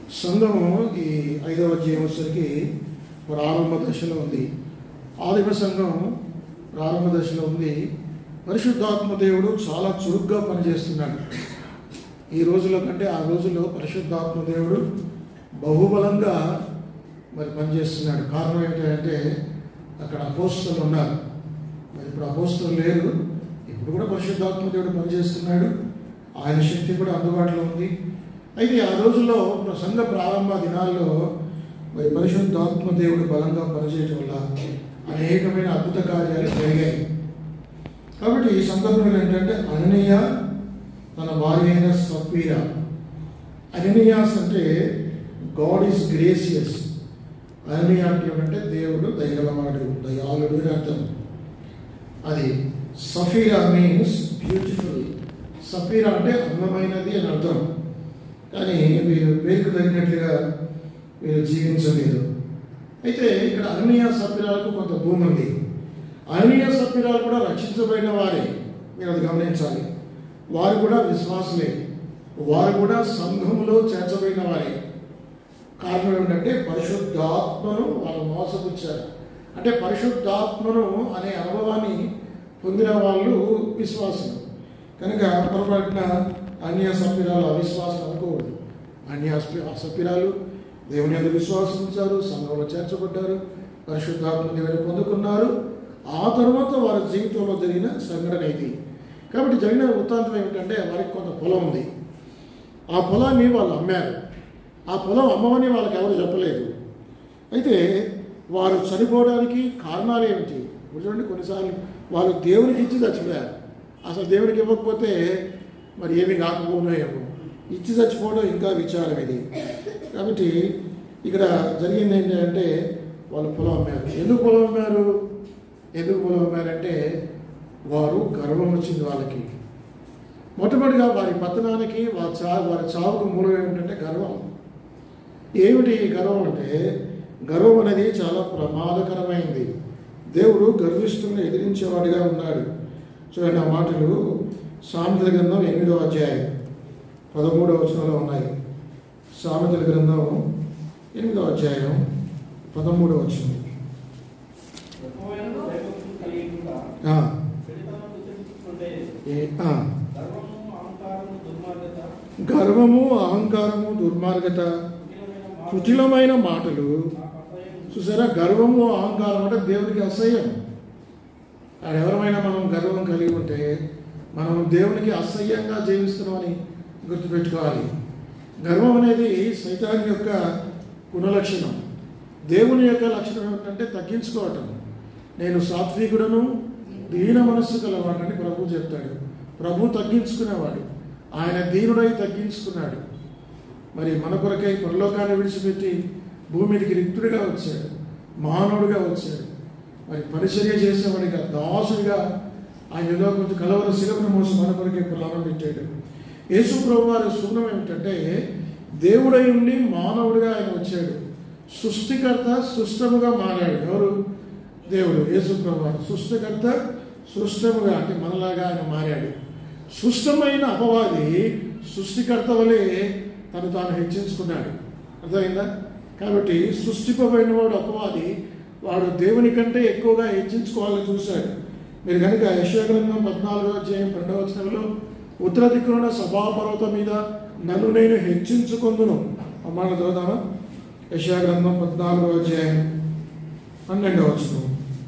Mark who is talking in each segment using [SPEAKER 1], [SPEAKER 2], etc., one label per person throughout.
[SPEAKER 1] సంఘము ఈ ఐదవ అధ్యాయం వచ్చేసరికి ప్రారంభ దశలో ఉంది ఆదిమ సంఘం ప్రారంభ దశలో ఉంది పరిశుద్ధాత్మ దేవుడు చాలా చురుగ్గా పనిచేస్తున్నాడు ఈ రోజుల కంటే ఆ రోజుల్లో పరిశుద్ధాత్మ దేవుడు బహుబలంగా మరి పనిచేస్తున్నాడు కారణం ఏంటంటే అక్కడ అపోస్తులు ఉన్నారు మరి ఇప్పుడు అపోస్తులు లేరు ఇప్పుడు కూడా పరిశుద్ధాత్మ దేవుడు పనిచేస్తున్నాడు ఆయన శక్తి కూడా అందుబాటులో ఉంది అయితే ఆ రోజుల్లో సంఘ ప్రారంభ దినాల్లో మరి పరిశుద్ధాత్మ దేవుడు బలంగా పనిచేయటం వల్ల అనేకమైన అద్భుత కార్యాలు జరిగాయి కాబట్టి ఈ సందర్భంలో ఏంటంటే అననీయ తన భార్య అయిన సఫీరా అననీయాస్ అంటే గాడ్ ఈస్ గ్రేసియస్ అననీయ అంటే ఏమంటే దేవుడు దయగలవాడు దయాళుడు అని అర్థం అది సఫీరా మీన్స్ బ్యూటిఫుల్ సఫీరా అంటే అందమైనది అని అర్థం కానీ వీరు పేరుకు తగినట్లుగా వీరు జీవించలేదు అయితే ఇక్కడ అననీయ సఫీరాలకు కొంత భూమి ఉంది అననీయ సఫీరాలు కూడా రక్షించబడిన వారే మీరు అది గమనించాలి వారు కూడా విశ్వాసులే వారు కూడా సంఘములో చేర్చబడిన వారే కారణం ఏమిటంటే పరిశుద్ధాత్మను వాళ్ళు మోసపుచ్చారు అంటే పరిశుద్ధాత్మను అనే అనుభవాన్ని పొందిన వాళ్ళు విశ్వాసులు కనుక పొరపాటున అన్య సభ్యురాలు అవిశ్వాసం అనుకోకూడదు అన్య సభ్యురాలు దేవుని యొక్క విశ్వాసం ఉంచారు సంఘంలో చేర్చబడ్డారు పరిశుద్ధాత్మ దేవుని పొందుకున్నారు ఆ తర్వాత వారి జీవితంలో జరిగిన సంఘటన ఇది కాబట్టి జరిగిన వృత్తాంతం ఏమిటంటే వారికి కొంత పొలం ఉంది ఆ పొలాన్ని వాళ్ళు అమ్మారు ఆ పొలం అమ్మమని వాళ్ళకి ఎవరు చెప్పలేదు అయితే వారు చనిపోవడానికి కారణాలు ఏమిటి ఇప్పుడు చూడండి కొన్నిసార్లు వాళ్ళు దేవునికి ఇచ్చి చచ్చిపోయారు అసలు దేవునికి ఇవ్వకపోతే మరి ఏమి కాకపోయినాయేమో ఇచ్చి చచ్చిపోవడం ఇంకా విచారం ఇది కాబట్టి ఇక్కడ జరిగింది ఏంటంటే వాళ్ళు పొలం అమ్మారు ఎందుకు పొలం అమ్మారు ఎందుకు పొలం అమ్మారంటే వారు గర్వం వచ్చింది వాళ్ళకి మొట్టమొదటిగా వారి పతనానికి వారి చా వారి చావుకు మూలం ఏమిటంటే గర్వం ఏమిటి ఈ గర్వం అంటే గర్వం అనేది చాలా ప్రమాదకరమైంది దేవుడు గర్విస్తున్న ఎదిరించేవాడిగా ఉన్నాడు చూడండి ఆ మాటలు సామెతల గ్రంథం ఎనిమిదవ అధ్యాయం పదమూడవ వచనంలో ఉన్నాయి సామెతల గ్రంథం ఎనిమిదవ అధ్యాయం పదమూడవ వచనం
[SPEAKER 2] ఎక్కువైన దైవత్వం కలిగి ఉండుట,
[SPEAKER 1] ఆ,
[SPEAKER 2] చెడుతనం విసర్జించుకుంటే,
[SPEAKER 1] ఏ- ఆ.
[SPEAKER 2] గర్వము, అహంకారము, దుర్మార్గత,
[SPEAKER 1] గర్వము అహంకారము దుర్మార్గత
[SPEAKER 2] కుటిలమైన మాటలు
[SPEAKER 1] కుటిలమైన మాటలు
[SPEAKER 2] నాకు అసహ్యం.
[SPEAKER 1] చూసారా గర్వము అహంకారం అంటే దేవునికి అసహ్యం ఆడ ఎవరమైనా మనం గర్వం కలిగి ఉంటే మనం దేవునికి అసహ్యంగా జీవిస్తున్నామని గుర్తుపెట్టుకోవాలి గర్వం అనేది సైతాన్ యొక్క గుణలక్షణం దేవుని యొక్క లక్షణం ఏమిటంటే తగ్గించుకోవటం నేను సాత్వికుడను దీన మనస్సు కలవాడని ప్రభు చెప్తాడు ప్రభు తగ్గించుకునేవాడు ఆయన దీనుడై తగ్గించుకున్నాడు మరి మన కొరకై పరలోకాన్ని విడిచిపెట్టి భూమి మీదకి రిక్తుడిగా వచ్చాడు మానవుడిగా వచ్చాడు మరి పరిచర్య చేసేవాడిగా దాసుడిగా ఆయన ఏదో కొంచెం కలవర శిలవను మోసి మన కొరకే ప్రాణం పెట్టాడు యేసు ప్రభు వారి శుభ్రం ఏమిటంటే దేవుడై ఉండి మానవుడిగా ఆయన వచ్చాడు సృష్టికర్త సృష్టముగా మారాడు ఎవరు దేవుడు యేసు ప్రభు వారు సృష్టికర్త సృష్టముగా అంటే మనలాగా ఆయన మారాడు సృష్టమైన అపవాది సృష్టికర్త వలె తను తాను హెచ్చించుకున్నాడు అర్థమైందా కాబట్టి సృష్టిపబడిన వాడు అపవాది వాడు దేవుని కంటే ఎక్కువగా హెచ్చించుకోవాలని చూశాడు మీరు కనుక యశోగ్రంథం పద్నాలుగో అధ్యాయం రెండవ వచనంలో ఉత్తర దిక్కున సభాపర్వతం మీద నన్ను నేను హెచ్చించుకుందును ఆ మాట చదువుదామా యశోగ్రంథం పద్నాలుగో అధ్యాయం పన్నెండవ వచనం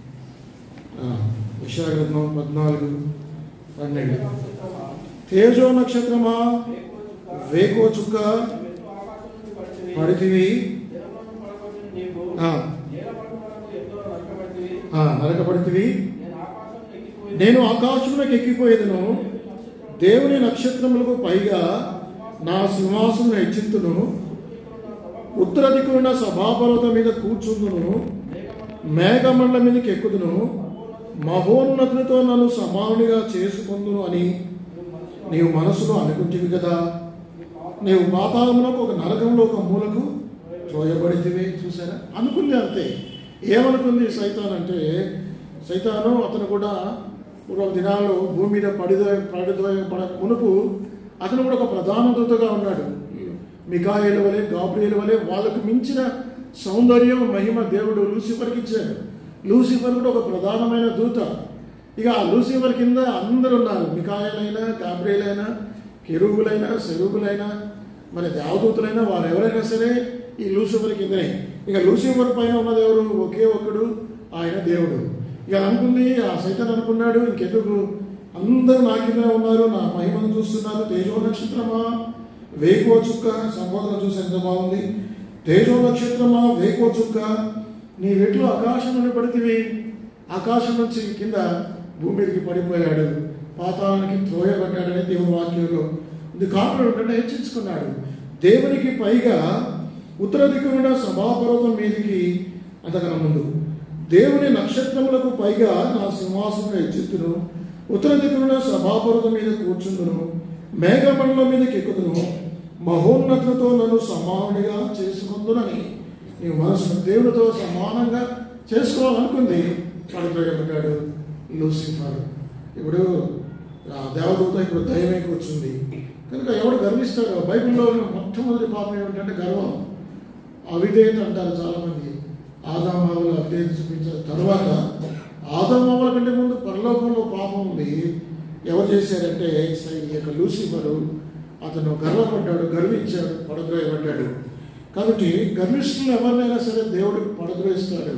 [SPEAKER 1] ఆ, యెషయా పద్నాలుగు పన్నెండు
[SPEAKER 2] నక్షత్రమా,
[SPEAKER 1] తేజో నక్షత్రమా
[SPEAKER 2] వేకువ చుక్క,
[SPEAKER 1] వేకో చుక్క
[SPEAKER 2] నీవెంతో ఆకాశం నుండి పడితివి.
[SPEAKER 1] పడితివి
[SPEAKER 2] జలములను పడగొట్టిన నీవు
[SPEAKER 1] ఆ,
[SPEAKER 2] నేలపట్టు వరకు ఎంతో నరకబడితివి.
[SPEAKER 1] ఆ, నరకపడితివి
[SPEAKER 2] నేను ఆకాశం ఎక్కిపోయి
[SPEAKER 1] నేను ఆకాశములకు ఎక్కిపోయేదను దేవుని నక్షత్రములకు పైగా నా సింహాసనం హెచ్చింతును ఉత్తర దిక్కున సభాపర్వతం మీద కూర్చుందును మేఘమండల మీదకి ఎక్కుదును మహోన్నతులతో నన్ను సమానునిగా చేసుకుందును అని నీవు మనసులో అనుకుంటివి కదా నీవు పాతాళమునకు ఒక నరకంలో ఒక మూలకు త్రోయబడితివి చూసారా అనుకుంది అంతే ఏమనుకుంది సైతాన్ అంటే సైతాను అతను కూడా పూర్వ దినాల్లో భూమి మీద పడిదో పడిదో పడ మునుపు అతను కూడా ఒక ప్రధాన దూతగా ఉన్నాడు మికాయేల వలె గాబ్రియల వలె వాళ్ళకు మించిన సౌందర్యం మహిమ దేవుడు లూసిఫర్కి ఇచ్చాడు లూసిఫర్ కూడా ఒక ప్రధానమైన దూత ఇక ఆ లూసిఫర్ కింద అందరూ ఉన్నారు మికాయలైనా గాబ్రియలైనా కెరువులైనా సెరువులైనా మరి దేవదూతులైనా వారు ఎవరైనా సరే ఈ లూసిఫర్ కిందనే ఇక లూసిఫర్ పైన ఉన్నది ఎవరు ఒకే ఒక్కడు ఆయన దేవుడు ఇక అనుకుంది ఆ సైతం అనుకున్నాడు ఇంకెందుకు అందరూ నా కింద ఉన్నారు నా మహిమను చూస్తున్నారు తేజో నక్షత్రమా వేకో చుక్క సంబోధన చూసి ఎంత బాగుంది తేజో నక్షత్రమా వేకో చుక్క నీ వెట్లు ఆకాశం నుండి పడితివి ఆకాశం నుంచి కింద భూమి మీదకి పడిపోయాడు పాతాళానికి త్రోయబడ్డాడని దేవుని వాక్యంలో ఇది కాపుడు కంటే హెచ్చించుకున్నాడు దేవునికి పైగా ఉత్తర దిక్కున సభాపర్వతం మీదికి అంతకన్నా ముందు దేవుని నక్షత్రములకు పైగా నా సింహాసనం హెచ్చెత్తును ఉత్తర దిక్కున సభాపర్వతం మీద కూర్చుందును మేఘమండలం మీదకి ఎక్కుదును మహోన్నతతో నన్ను సమానుడిగా చేసుకుందునని నీ మనసును దేవుడితో సమానంగా చేసుకోవాలనుకుంది పడిపోయాడు లూసిఫర్ ఇప్పుడు ఆ దేవదూత ఇప్పుడు దయమే కూర్చుంది కనుక ఎవడు గర్విస్తాడో బైబిల్లో ఉన్న మొట్టమొదటి పాపం ఏమిటంటే గర్వం అవిధేయత అంటారు చాలామంది ఆదామావులు అవిధేయత చూపించిన తర్వాత ఆదామావుల కంటే ముందు పరలోకంలో పాపం ఉంది ఎవరు చేశారంటే సై- ఈ యొక్క లూసిఫరు అతను గర్వపడ్డాడు గర్వించాడు పడద్రోయబడ్డాడు కాబట్టి గర్విష్ఠులు ఎవరినైనా సరే దేవుడు పడద్రోయిస్తాడు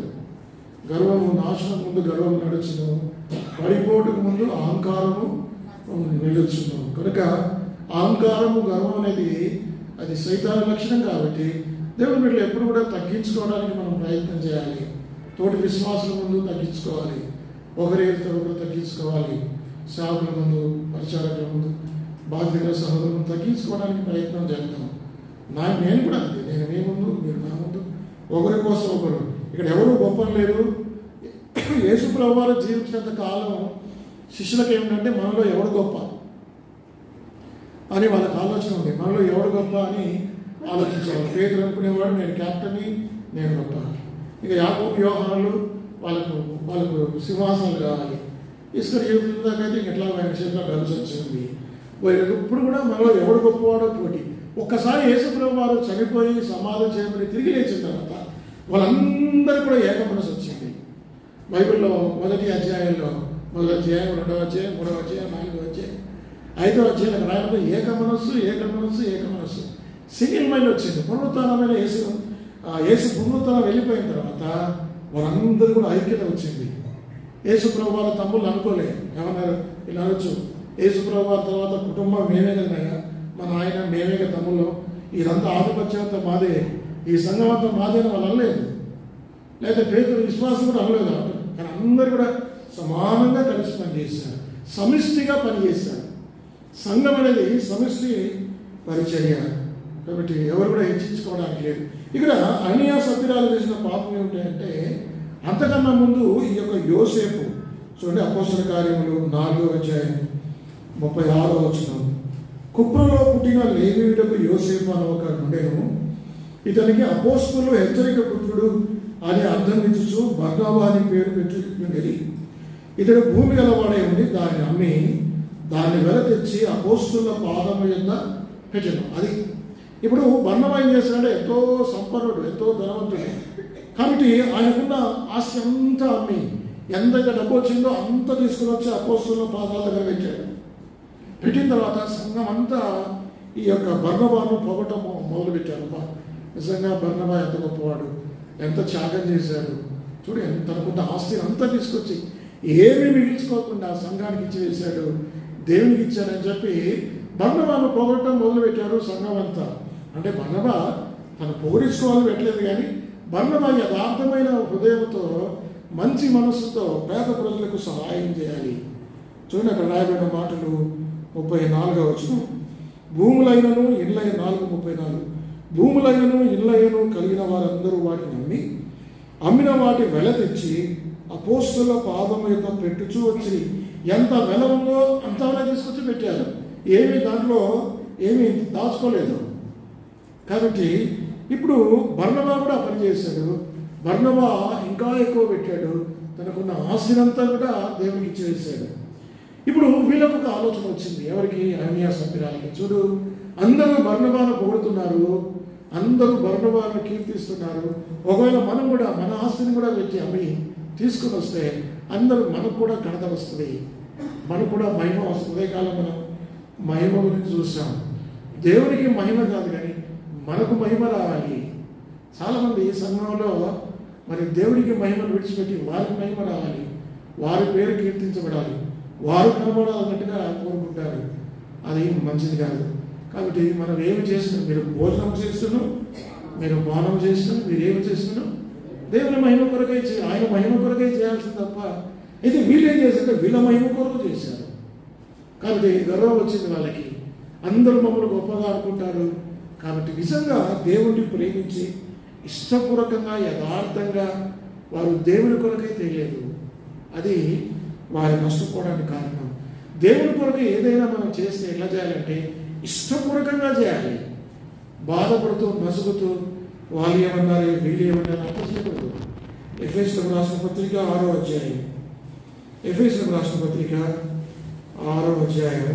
[SPEAKER 1] గర్వము నాశనం ముందు గర్వము నడుచును పడిపోటుకు ముందు అహంకారము నిలుచును కనుక అహంకారము గర్వం అనేది అది సైతాన లక్షణం కాబట్టి దేవుని బిడ్డలు ఎప్పుడు కూడా తగ్గించుకోవడానికి మనం ప్రయత్నం చేయాలి తోటి విశ్వాసుల ముందు తగ్గించుకోవాలి ఒకరి ఒకరు తగ్గించుకోవాలి సేవకుల ముందు పరిచారకుల ముందు బాధ్యతల సహోదరులను తగ్గించుకోవడానికి ప్రయత్నం చేద్దాం నా నేను కూడా అంతే నేను మీ ముందు మీరు నా ముందు ఒకరి కోసం ఒకరు ఇక్కడ ఎవరు గొప్ప లేరు యేసు ప్రభు వారు జీవించినంత కాలం శిష్యులకు ఏమిటంటే మనలో ఎవడు గొప్ప అని వాళ్ళకి ఆలోచన ఉంది మనలో ఎవడు గొప్ప అని ఆలోచించేవాడు పేదలు అనుకునేవాడు నేను క్యాప్టెన్ని నేను గొప్ప ఇక యాకోబు వ్యవహారాలు వాళ్ళకు వాళ్ళకు సింహాసనాలు కావాలి ఇసుక జీవితం దాకా అయితే ఎట్లా ఆయన చేతిలో కలిసి వచ్చింది వీళ్ళకి ఇప్పుడు కూడా మనలో ఎవడు గొప్పవాడో పోటీ ఒక్కసారి యేసుప్రభు వారు చనిపోయి సమాధి చేయబడి తిరిగి లేచిన తర్వాత వాళ్ళందరూ కూడా ఏక మనసు వచ్చింది బైబిల్లో మొదటి అధ్యాయంలో మొదటి అధ్యాయం రెండవ అధ్యాయం మూడవ అధ్యాయం నాలుగవ అధ్యాయం ఐదవ అధ్యాయం రాయడంలో ఏక మనస్సు ఏక మనస్సు ఏక మనస్సు సింగిల్ మైండ్ వచ్చింది పునరుత్నమైన యేసు ఆ యేసు పునరుత్నం వెళ్ళిపోయిన తర్వాత వాళ్ళందరూ కూడా ఐక్యత వచ్చింది యేసు ప్రభు వాళ్ళ తమ్ముళ్ళు అనుకోలే ఏమన్నారు ఇలా అనొచ్చు యేసు ప్రభు వారి తర్వాత కుటుంబం మేమే కదనయ్యా మన ఆయన మేమే కదా తమ్ముళ్ళు ఇదంతా ఆధిపత్యం అంతా మాదే ఈ సంఘం అంతా మాదే అని వాళ్ళు అనలేదు లేదా పేదలు విశ్వాసం కూడా అనలేదు అంటారు కానీ అందరూ కూడా సమానంగా కలిసి పనిచేశారు సమిష్టిగా పనిచేశారు సంఘం అనేది సమిష్టి పరిచర్య కాబట్టి ఎవరు కూడా హెచ్చించుకోవడానికి లేదు ఇక్కడ అనియా సభ్యురాలు చేసిన పాపం ఏమిటంటే అంతకన్నా ముందు ఈ యొక్క యోసేపు చూడండి అపోసల కార్యములు నాలుగో అధ్యాయం ముప్పై ఆరో వచ్చిన కుప్రలో పుట్టిన లేవీయుడకు యోసేపు అని ఒక నుండెను ఇతనికి అపోస్తులు హెచ్చరిక పుత్రుడు అని అర్థం ఇచ్చుచు బర్నాబా అని పేరు పెట్టుకునేది ఇతడు భూమి గలవాడై ఉండి దాన్ని అమ్మి దాన్ని వెల తెచ్చి అపోస్తుల పాదము యొక్క పెట్టను అది ఇప్పుడు బర్ణబా ఏం చేశాడంటే ఎంతో సంపన్నుడు ఎంతో ధనవంతుడు కాబట్టి ఆయనకున్న ఆస్తి అంతా అమ్మి ఎంతగా డబ్బు వచ్చిందో అంత తీసుకుని వచ్చి అపోస్తుల పాదాల దగ్గర పెట్టాడు పెట్టిన తర్వాత సంఘం అంతా ఈ యొక్క బర్ణబాను పొగటం మొదలుపెట్టారు అబ్బా, నిజంగా బర్ణబా ఎంత గొప్పవాడు ఎంత త్యాగం చేశాడు చూడు ఎంత అనుకుంటే ఆస్తిని అంతా తీసుకొచ్చి ఏమీ మిగిల్చుకోకుండా సంఘానికి ఇచ్చి వేశాడు దేవునికి ఇచ్చాడని చెప్పి బర్ణబాను పొగటం మొదలుపెట్టారు సంఘం అంతా అంటే బర్ణబా తను పొగిడించుకోవాలని పెట్టలేదు కానీ బర్ణబా యథార్థమైన హృదయంతో మంచి మనస్సుతో పేద ప్రజలకు సహాయం చేయాలి చూడండి అక్కడ రాయబడిన మాటలు ముప్పై నాలుగో వచ్చిన భూములైనను ఇళ్ళైన నాలుగు ముప్పై నాలుగు భూములైనను ఇళ్ళైనను కలిగిన వారందరూ వాటిని అమ్మి అమ్మిన వాటి వెల తెచ్చి అపోస్తుల పాదం యొక్క పెట్టుచూ వచ్చి ఎంత వెల ఉందో అంత వెల తీసుకొచ్చి పెట్టారు ఏమీ దాంట్లో ఏమీ దాచుకోలేదు కాబట్టి ఇప్పుడు బర్ణబా కూడా పని చేశాడు బర్ణబా ఇంకా ఎక్కువ పెట్టాడు తనకున్న ఆస్తినంతా కూడా దేవునికి ఇచ్చేసాడు ఇప్పుడు వీళ్ళకు ఒక ఆలోచన వచ్చింది ఎవరికి అనియా సభ్యురాలకి చూడు అందరూ బర్ణబాను పొగుడుతున్నారు అందరూ బర్ణవారిని కీర్తిస్తున్నారు ఒకవేళ మనం కూడా మన ఆస్తిని కూడా పెట్టి అమ్మి తీసుకుని వస్తే అందరూ మనకు కూడా ఘనత వస్తుంది మనకు కూడా మహిమ వస్తుంది ఉదయ కాలం మనం మహిమ గురించి చూస్తాం దేవునికి మహిమ కాదు కానీ మనకు మహిమ రావాలి చాలామంది సంఘంలో మరి దేవునికి మహిమను విడిచిపెట్టి వారికి మహిమ రావాలి వారి పేరు కీర్తించబడాలి వారు కనబడాలన్నట్టుగా కోరుకుంటారు అది మంచిది కాదు కాబట్టి మనం ఏమి చేస్తున్నాం మీరు భోజనం చేస్తున్నాం మీరు పానం చేస్తున్నాం మీరు ఏమి చేస్తున్నాం దేవుని మహిమ కొరకై చే ఆయన మహిమ కొరకై చేయాల్సింది తప్ప ఇది వీళ్ళు ఏం చేశారంటే వీళ్ళ మహిమ కొరకు చేశారు కాబట్టి గర్వం వచ్చింది వాళ్ళకి అందరూ మమ్మల్ని గొప్పగా అనుకుంటారు కాబట్టి నిజంగా దేవుణ్ణి ప్రేమించి ఇష్టపూర్వకంగా యథార్థంగా వారు దేవుని కొరకై తెలియదు అది వారి నష్టపోవడానికి కారణం దేవుని కొరకు ఏదైనా మనం చేస్తే ఎట్లా చేయాలంటే ఇష్టపూర్వకంగా చేయాలి బాధపడుతూ నసుగుతూ వాళ్ళు ఏమన్నారు వీళ్ళు ఏమన్నారు అంత చేయకూడదు ఎఫ్ఎస్లకు రాసిన పత్రిక ఆరో అధ్యాయం ఎఫ్ఎస్లకు రాసిన పత్రిక ఆరో అధ్యాయం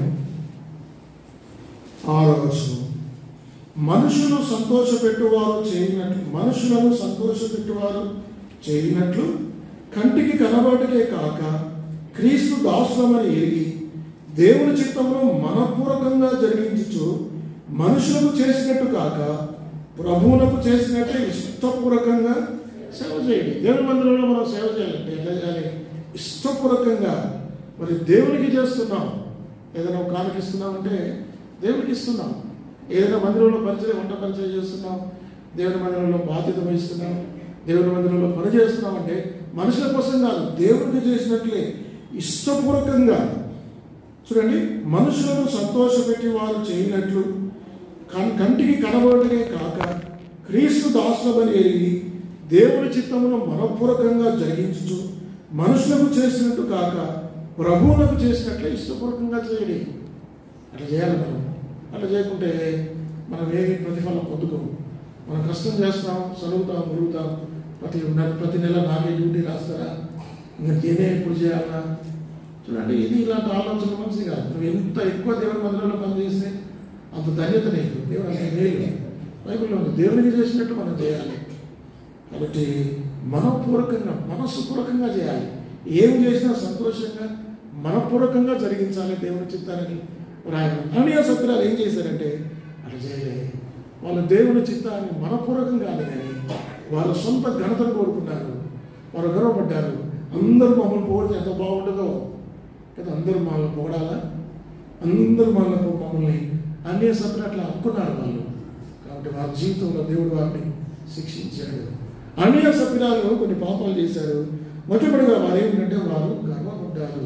[SPEAKER 1] ఆరో వచనం మనుషులు సంతోషపెట్టువారు చేయనట్లు మనుషులను సంతోషపెట్టువారు చేయనట్లు కంటికి కనబడటే కాక క్రీస్తు దాసులమని ఎరిగి దేవుని చిత్తమును మనపూర్వకంగా జరిగించుచు మనుషులకు చేసినట్టు కాక ప్రభువులకు చేసినట్టే ఇష్టపూర్వకంగా సేవ చేయండి దేవుని మందిరంలో మనం సేవ చేయాలంటే ఎట్లా చేయాలి ఇష్టపూర్వకంగా మరి దేవునికి చేస్తున్నాం ఏదైనా ఒక కానుక ఇస్తున్నామంటే దేవునికి ఇస్తున్నాం ఏదైనా మందిరంలో పరిచయం వంట పరిచయం చేస్తున్నాం దేవుని మందిరంలో బాధ్యత వహిస్తున్నాం దేవుని మందిరంలో పని చేస్తున్నాం అంటే మనుషుల కోసం కాదు దేవునికి చేసినట్లే ఇష్టపూర్వకంగా చూడండి మనుషులను సంతోషపెట్టి వారు చేయనట్లు కన్ కంటికి కనబడటమే కాక క్రీస్తు దాసులమని ఎరిగి దేవుని చిత్తమును మనపూర్వకంగా జరిగించు మనుషులకు చేసినట్టు కాక ప్రభువులకు చేసినట్లే ఇష్టపూర్వకంగా చేయడి అట్లా చేయాలి మనం అట్లా చేయకుంటే మనం ఏమి ప్రతిఫలం పొందుకోము మనం కష్టం చేస్తాం చదువుతాం మురుగుతాం ప్రతి నెల ప్రతి నెల నాకే డ్యూటీ రాస్తారా ఇంకా నేనే ఎప్పుడు చేయాలా చూడండి ఇది ఇలాంటి ఆలోచన మంచిది కాదు నువ్వు ఎంత ఎక్కువ దేవుని మందిరంలో పనిచేస్తే అంత ధన్యత నీకు దేవుడు అంత మేలు బైబిల్లో ఉంది దేవునికి చేసినట్టు మనం చేయాలి కాబట్టి మనపూర్వకంగా మనస్సుపూర్వకంగా చేయాలి ఏం చేసినా సంతోషంగా మనపూర్వకంగా జరిగించాలి దేవుని చిత్తాన్ని రాయడం అననీయ సత్రాలు ఏం చేశారంటే అట్లా చేయలేదు వాళ్ళు దేవుని చిత్తాన్ని మనపూర్వకంగా కాదు కానీ వాళ్ళ సొంత ఘనతను కోరుకున్నారు వారు గర్వపడ్డారు అందరూ మమ్మల్ని పొగిడితే ఎంత బాగుంటుందో కదా అందరూ మమ్మల్ని పొగడాలా అందరూ మమ్మల్ని మమ్మల్ని అన్య సత్ర అట్లా అనుకున్నారు వాళ్ళు కాబట్టి వారి జీవితంలో దేవుడు వారిని శిక్షించాడు అన్య సభ్యురాలు కొన్ని పాపాలు చేశారు మొట్టమొదటిగా వారు ఏమిటంటే వారు గర్వపడ్డారు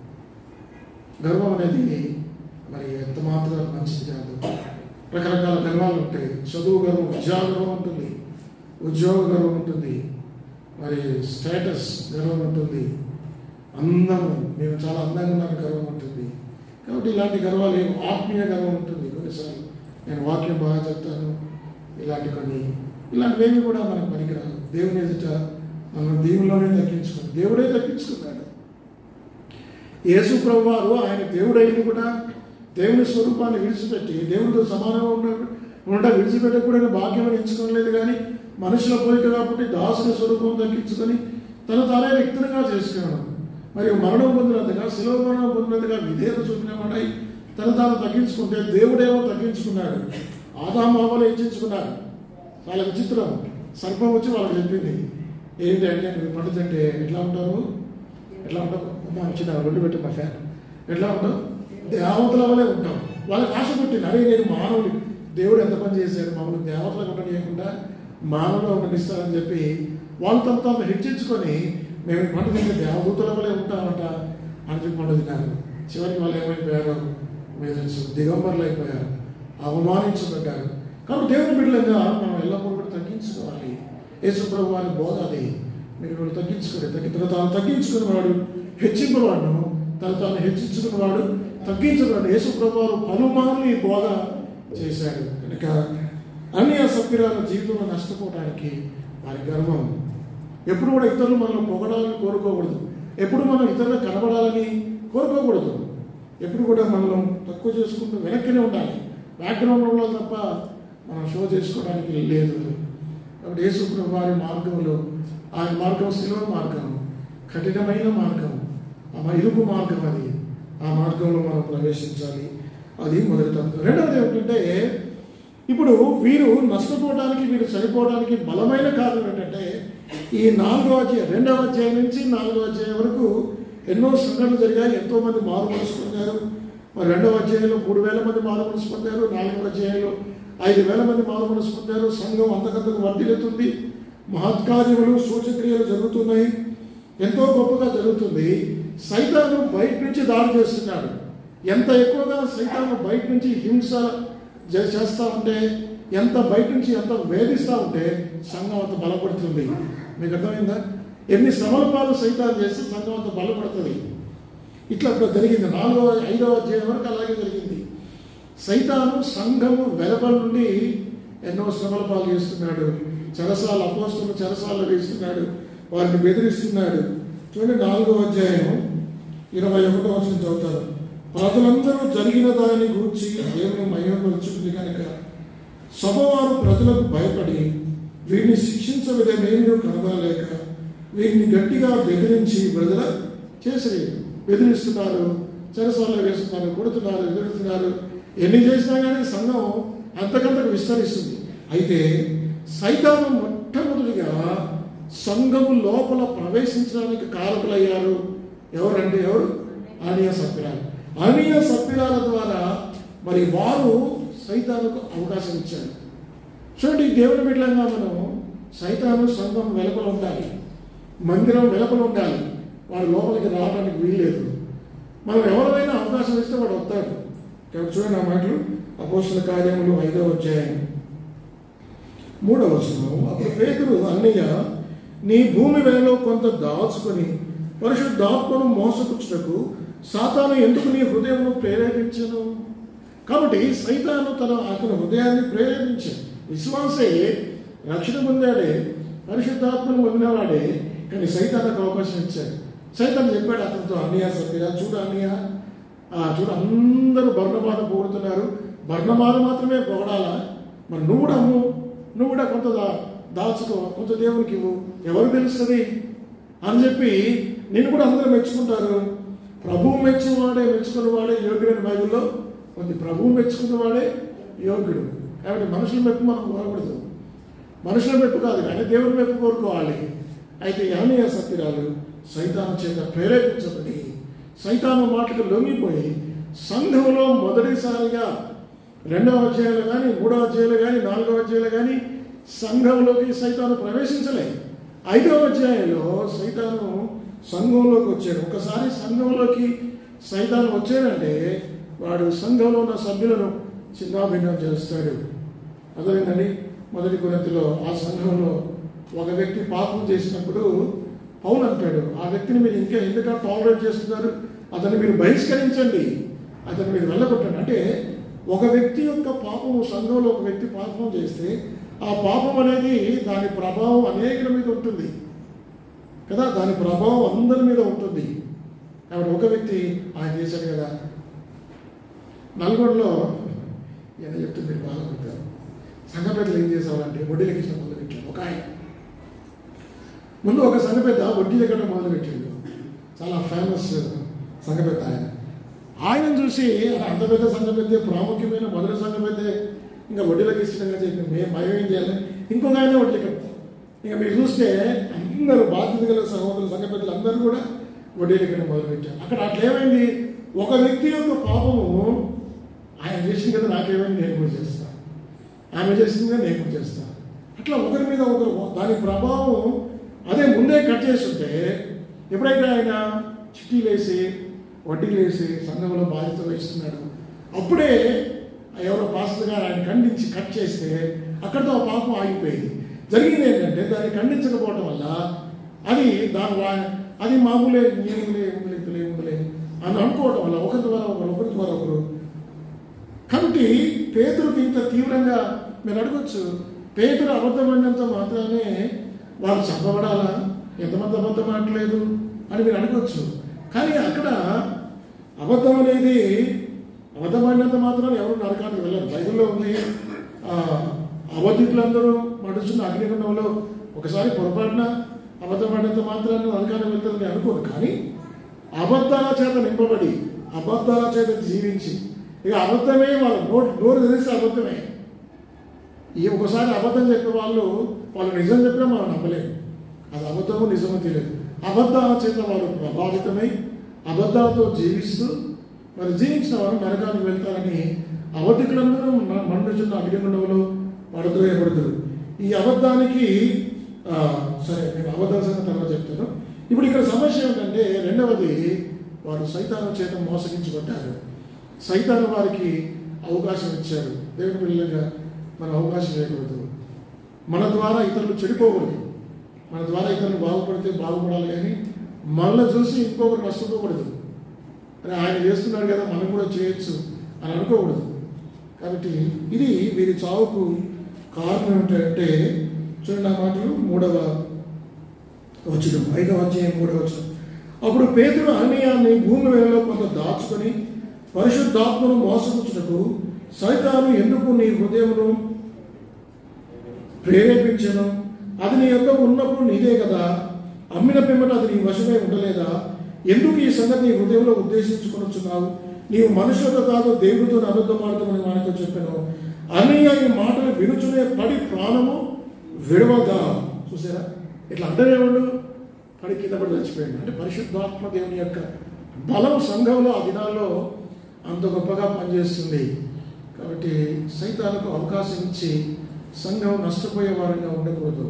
[SPEAKER 1] గర్వం అనేది మరి ఎంత మాత్రం మంచిది కాదు రకరకాల గర్వాలు ఉంటాయి చదువు గర్వం ఉద్యోగ గర్వం ఉంటుంది ఉద్యోగ గర్వం ఉంటుంది మరి స్టేటస్ గర్వం ఉంటుంది అందము మేము చాలా అందంగా ఉన్నాను గర్వం ఉంటుంది కాబట్టి ఇలాంటి గర్వాలు ఏమి ఆత్మీయ గర్వం ఉంటుంది కొన్నిసార్లు నేను వాక్యం బాగా చెప్తాను ఇలాంటి కొన్ని ఇలాంటివేమి కూడా మనకు పనికిరాదు దేవుని ఎదుట మనం దేవుల్లోనే తగ్గించుకున్నాం దేవుడే తగ్గించుకున్నాడు యేసు ప్రభు వారు ఆయన దేవుడైన కూడా దేవుని స్వరూపాన్ని విడిచిపెట్టి దేవుడితో సమానంగా ఉండ ఉండ విడిచిపెట్టకూడని భాగ్యం ఎంచుకోలేదు కానీ మనుషుల పోలిక కాబట్టి దాసుని స్వరూపం తగ్గించుకొని తను తానే వ్యక్తులుగా చేసుకున్నాడు మరియు మరణం పొందినందుగా శిలవ మరణం పొందినందుగా విధేయత చూపినవాడై తను తాను తగ్గించుకుంటే దేవుడేమో తగ్గించుకున్నాడు ఆదామామలు హెచ్చించుకున్నారు చాలా విచిత్రం సర్పం వచ్చి వాళ్ళకి చెప్పింది ఏంటి అంటే నువ్వు పండుతుంటే ఎట్లా ఉంటావు ఎట్లా ఉంటావు అమ్మ వచ్చిన రెండు పెట్టి మా ఫ్యాన్ ఎట్లా ఉంటావు దేవతల వల్లే ఉంటాం వాళ్ళకి ఆశ పుట్టింది అరే నేను మానవుడు దేవుడు ఎంత పని చేశాడు మమ్మల్ని దేవతలకు ఉండనియకుండా మానవుడు ఉండనిస్తారని చెప్పి వాళ్ళు తమ తాము హెచ్చించుకొని మేము పంట తింటే దేవదూతల వల్లే ఉంటామంట అని చెప్పి పంట తిన్నారు చివరికి వాళ్ళు ఏమైపోయారు మీరు తెలుసు దిగంబరులు అయిపోయారు అవమానించబడ్డారు కాబట్టి దేవుని బిడ్డలుగా మనం ఎల్లప్పుడూ కూడా తగ్గించుకోవాలి యేసు ప్రభు వారి బోధ అది మీరు కూడా తగ్గించుకోండి తగ్గి తను తాను తగ్గించుకున్నవాడు హెచ్చింపవాడు తను తాను హెచ్చించుకున్నవాడు తగ్గించుకున్నాడు యేసు ప్రభు వారు పలుమార్లు ఈ బోధ చేశాడు కనుక అన్ని సభ్యురాల జీవితంలో నష్టపోవడానికి వారి గర్వం ఎప్పుడు కూడా ఇతరులు మనల్ని పొగడాలని కోరుకోకూడదు ఎప్పుడు మనం ఇతరులకు కనబడాలని కోరుకోకూడదు ఎప్పుడు కూడా మనం తక్కువ చేసుకుంటూ వెనక్కినే ఉండాలి బ్యాక్గ్రౌండ్లో ఉండాలి తప్ప మనం షో చేసుకోవడానికి లేదు కాబట్టి యేసుప్రభు వారి మార్గంలో ఆయన మార్గం శిలువ మార్గం కఠినమైన మార్గం ఆ ఇరుపు మార్గం అది ఆ మార్గంలో మనం ప్రవేశించాలి అది మొదటి తత్వం రెండవది ఏమిటంటే ఇప్పుడు వీరు నష్టపోవడానికి వీరు చనిపోవడానికి బలమైన కారణం ఏంటంటే ఈ నాలుగో అధ్యాయం రెండవ అధ్యాయం నుంచి నాలుగో అధ్యాయం వరకు ఎన్నో సంఘటనలు జరిగాయి ఎంతో మంది మారు మనసు పొందారు మరి రెండవ అధ్యాయంలో మూడు వేల మంది మారు మనసు పొందారు నాలుగవ అధ్యాయంలో ఐదు వేల మంది మారు మనసు పొందారు సంఘం అంతకంతకు వర్ధిల్లుతుంది మహత్కార్యములు సూచక్రియలు జరుగుతున్నాయి ఎంతో గొప్పగా జరుగుతుంది సైతాను బయట నుంచి దాడి చేస్తున్నాడు ఎంత ఎక్కువగా సైతాను బయట నుంచి హింస జ- చేస్తా ఉంటే ఎంత బయట నుంచి ఎంత వేధిస్తూ ఉంటే సంఘం అంత బలపడుతుంది మీకు అర్థమైందా ఎన్ని శ్రమల పాలు సైతాలు చేస్తే సంఘం అంత బలపడుతుంది ఇట్లా ఇప్పుడు జరిగింది నాలుగవ ఐదవ అధ్యాయం వరకు అలాగే జరిగింది సైతాను సంఘము వెలపల నుండి ఎన్నో శ్రమల పాలు చేస్తున్నాడు చెరసాల అపోస్తులు చెరసాలు వేస్తున్నాడు వారిని బెదిరిస్తున్నాడు చూడండి నాలుగవ అధ్యాయం ఇరవై ఒకటో వచ్చిన చదువుతారు ప్రజలందరూ జరిగిన దాని గురించి దేవుని మహిమపరుచుకుంది కనుక సభవారు ప్రజలకు భయపడి వీరిని శిక్షించవిధమేమీ కనబడలేక వీరిని గట్టిగా బెదిరించి విడుదల చేసి బెదిరిస్తున్నారు చెరసాల్లో వేస్తున్నారు కొడుతున్నారు ఎదురుతున్నారు ఎన్ని చేసినా కానీ సంఘం అంతకంతకు విస్తరిస్తుంది అయితే సైతాను మొట్టమొదటిగా సంఘము లోపల ప్రవేశించడానికి కారకులయ్యారు ఎవరంటే ఎవరు ఆనియా సభ్యురాలు ఆనియా సభ్యురాల ద్వారా మరి వారు సైతానుకు అవకాశం ఇచ్చారు చూడండి దేవుని బిడ్డలంగా మనం సైతాను సంఘం వెలుపల ఉండాలి మందిరం వెలుపల ఉండాలి వాడు లోపలికి రావడానికి వీల్లేదు మనం ఎవరికైనా అవకాశం ఇస్తే వాడు వస్తాడు కాబట్టి చూడండి ఆ మాటలు అపోస్తుల కార్యములు ఐదవ అధ్యాయం మూడవ వచనం అప్పుడు పేతురు అన్నయ్య నీ భూమి వేలో కొంత దాచుకొని పరిశుద్ధాత్మను మోసపుచ్చుటకు సాతాను ఎందుకు నీ హృదయమును ప్రేరేపించను కాబట్టి సైతాను తన అతని హృదయాన్ని ప్రేరేపించాడు విశ్వాసే రక్షణ పొందాడే పరిశుద్ధాత్మను పొందినవాడే కానీ సైతానికి అవకాశం ఇచ్చాడు సైతాన్ చెప్పాడు అతనితో అన్నయ్య సభ్యురా చూడు అన్నయ్య ఆ, చూడు అందరూ బర్ణమాన పొగుడుతున్నారు బర్ణమాన మాత్రమే పొగడాలా మరి నువ్వు కూడా అమ్ము నువ్వు కూడా కొంత దా దాచుకో కొంత దేవునికి ఇవ్వు ఎవరు తెలుస్తుంది అని చెప్పి నేను కూడా అందరూ మెచ్చుకుంటారు ప్రభువు మెచ్చుకున్నవాడే మెచ్చుకున్నవాడే యోగ్యుడైన బైబిల్లో ఉంది ప్రభువు మెచ్చుకున్నవాడే యోగ్యుడు కాబట్టి మనుషుల మెప్పు మనం కోరకూడదు మనుషుల మెప్పు కాదు కానీ దేవుని మెప్పు కోరుకోవాలి అయితే యానీయ సత్యరాలు సైతాను చేత ప్రేరేపించబడి సైతాను మాటకు లొంగిపోయి సంఘంలో మొదటిసారిగా రెండవ అధ్యాయులు కానీ మూడవ అధ్యాయులు కానీ నాలుగవ అధ్యాయులు కానీ సంఘంలోకి సైతాను ప్రవేశించలే ఐదవ అధ్యాయంలో సైతాను సంఘంలోకి వచ్చాడు ఒకసారి సంఘంలోకి సైతాను వచ్చాడంటే వాడు సంఘంలో ఉన్న సభ్యులను చిన్నాభిన్నం చేస్తాడు అదేంటండి మొదటి గుణతిలో ఆ సంఘంలో ఒక వ్యక్తి పాపం చేసినప్పుడు పౌలు అంటాడు ఆ వ్యక్తిని మీరు ఇంకా ఎందుకంటే టాలరేట్ చేస్తున్నారు అతన్ని మీరు బహిష్కరించండి అతన్ని మీరు వెళ్ళగొట్టండి అంటే ఒక వ్యక్తి యొక్క పాపము సంఘంలో ఒక వ్యక్తి పాపం చేస్తే ఆ పాపం అనేది దాని ప్రభావం అనేకుల మీద ఉంటుంది కదా దాని ప్రభావం అందరి మీద ఉంటుంది కాబట్టి ఒక వ్యక్తి ఆయన చేశాడు కదా నల్గొండలో ఏదో చెప్తే మీరు బాధపడతారు సంఘపేటలు ఏం చేసేవాళ్ళంటే వడ్డీల కృష్ణ మొదలుపెట్టాడు ఒక ఆయన ముందు ఒక సంఘపేట వడ్డీ దగ్గర మొదలుపెట్టాడు చాలా ఫేమస్ సంఘపేట ఆయన ఆయనను చూసి "అరే, అంత పెద్ద సంఘపెద్ద ప్రాముఖ్యమైన మొదటి సంఘపెద్ద ఇంకా వడ్డీలకు ఇష్టంగా చెప్పి మేము భయం ఏం చేయాలి ఇంకొక ఆయన వడ్డీ కట్టాం ఇంకా మీరు చూస్తే అందరూ బాధ్యత గల సహోదరులు సంఘ పెద్దలు అందరూ కూడా వడ్డీల కింద మొదలుపెట్టారు అక్కడ అట్లా ఏమైంది ఒక వ్యక్తి యొక్క పాపము ఆయన చేసింది కదా నాకేమైంది నేను కూడా చేస్తాను ఆమె చేసింది కదా నేను కూడా చేస్తాను అట్లా ఒకరి మీద ఒకరు దాని ప్రభావం అదే ముందే కట్ చేస్తుంటే ఎప్పుడైతే ఆయన చిట్టీలు వేసి వడ్డీలు వేసి సంఘంలో బాధ్యత వహిస్తున్నాడు అప్పుడే ఎవరో పాస్టర్ గారు ఆయన ఖండించి కట్ చేస్తే అక్కడితో ఆ పాపం ఆగిపోయింది జరిగింది ఏంటంటే దాన్ని ఖండించకపోవడం వల్ల అది దాని వా- అది మామూలే ఏములే ఏములే ఇందులో ఏములే అని అనుకోవడం వల్ల ఒకరి ద్వారా ఒకరు ఒకరి ద్వారా ఒకరు కాబట్టి పేతురుకి ఇంత తీవ్రంగా మీరు అడగొచ్చు పేతురు అబద్ధమైనంత మాత్రమే వాళ్ళు చంపబడాలా ఎంతమంది అబద్ధం ఆడలేదు అని మీరు అడగొచ్చు కానీ అక్కడ అబద్ధం అనేది అబద్ధమైనంత మాత్రం ఎవరు నరకానికి వెళ్ళరు బైబిల్లో ఉంది ఆ, అవధికులందరూ నడుచున్న అగ్నిగుండంలో ఒకసారి పొరపాటున అబద్ధం పడినంత మాత్రాన్ని నరకాన్ని వెళ్తారని అనుకోను కానీ అబద్ధాల చేత నింపబడి అబద్ధాల చేత జీవించి ఇక అబద్ధమే వాళ్ళ నోటి నోరు తెలిసి అబద్ధమే ఈ ఒకసారి అబద్ధం చెప్పే వాళ్ళు వాళ్ళు నిజం చెప్పినా మనం నమ్మలేము అది అబద్ధమో నిజమో తెలియదు అబద్ధాల చేత వారు ప్రభావితమై అబద్ధాలతో జీవిస్తూ మరి జీవించిన వారు నరకానికి వెళ్తారని అవధికులందరూ మ- మండుచున్న అగ్నిగుండంలో పడుతురేయబడుతురు ఈ అబద్ధానికి ఆ, సరే నేను అబద్ధాల సంగతి తర్వాత చెప్తాను ఇప్పుడు ఇక్కడ సమస్య ఏంటంటే రెండవది వారు సైతాను చేత మోసగించబడ్డారు సైతాను వారికి అవకాశం ఇచ్చారు దేవుని పిల్లలుగా మనం అవకాశం ఇవ్వకూడదు మన ద్వారా ఇతరులు చెడిపోకూడదు మన ద్వారా ఇతరులు బాగుపడితే బాగుపడాలి కానీ మనల్ని చూసి ఇంకొకరు నష్టపోకూడదు అని ఆయన చేస్తున్నాడు కదా మనం కూడా చేయొచ్చు అని అనుకోకూడదు కాబట్టి ఇది వీరి చావుకు కారణం ఏంటంటే చూడండి ఆ మాటలు మూడవ వచనం ఐదవ అధ్యాయం మూడవ వచనం అప్పుడు పేతుడు అన్యాన్ని భూమి వేలలో కొంత దాచుకొని పరిశుద్ధాత్మను మోసపుచ్చుటకు సైతాను ఎందుకు నీ హృదయమును ప్రేరేపించను అది నీ యొక్క ఉన్నప్పుడు నీదే కదా అమ్మిన పిమ్మట అది నీ వశమై ఉండలేదా ఎందుకు ఈ సంగతి నీ హృదయంలో ఉద్దేశించుకొనుచున్నావు నీవు మనుషులతో కాదు దేవుడితో అబద్ధమాడతామని వానితో చెప్పాను అన్నయ్య ఈ మాటలు వినుచునే పడి ప్రాణము విడవగా చూసారా ఇట్లా అంటేనేవాడు పడి కింద పడి చచ్చిపోయాడు అంటే పరిశుద్ధాత్మ దేవుని యొక్క బలం సంఘంలో ఆ దినాల్లో అంత గొప్పగా పనిచేస్తుంది కాబట్టి సైతానికి అవకాశం ఇచ్చి సంఘం నష్టపోయే వారంగా ఉండకూడదు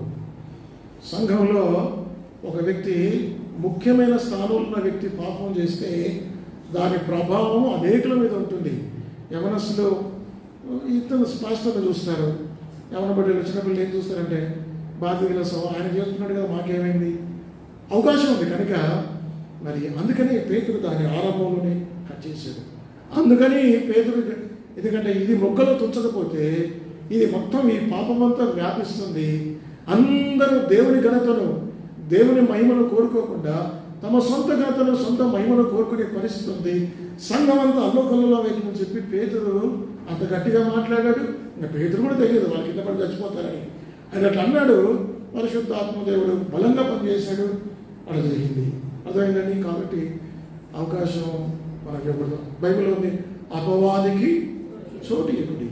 [SPEAKER 1] సంఘంలో ఒక వ్యక్తి ముఖ్యమైన స్థానంలో ఉన్న వ్యక్తి పాపం చేస్తే దాని ప్రభావం అనేకుల మీద ఉంటుంది యవనస్తులు ఇతను స్పష్టంగా చూస్తారు యవన బిడ్డలు చిన్నపిల్లలు ఏం చూస్తారంటే బాధ్యతల సభ ఆయన చేస్తున్నాడు కదా మాకేమైంది అవకాశం ఉంది కనుక మరి అందుకని పేతుడు దాని ఆరంభంలోనే కట్ చేశాడు అందుకని పేతుడు ఎందుకంటే ఇది మొక్కలో తుంచకపోతే ఇది మొత్తం ఈ పాపమంతా వ్యాపిస్తుంది అందరూ దేవుని ఘనతను దేవుని మహిమను కోరుకోకుండా తమ సొంత ఘనతను సొంత మహిమను కోరుకునే పరిస్థితి ఉంది సంఘం అంతా అల్లోకల్లో వేయమని చెప్పి పేతుడు అంత గట్టిగా మాట్లాడాడు ఇంకా పేతుడు కూడా తెలియదు వాళ్ళ కింద పడి చచ్చిపోతారని ఆయన అట్లా అన్నాడు పరిశుద్ధ ఆత్మదేవుడు బలంగా పనిచేశాడు అలా జరిగింది అర్థమైందండి కాబట్టి అవకాశం మనకి ఇవ్వకూడదు బైబిల్ ఉంది అపవాదికి చోటు ఇవ్వడి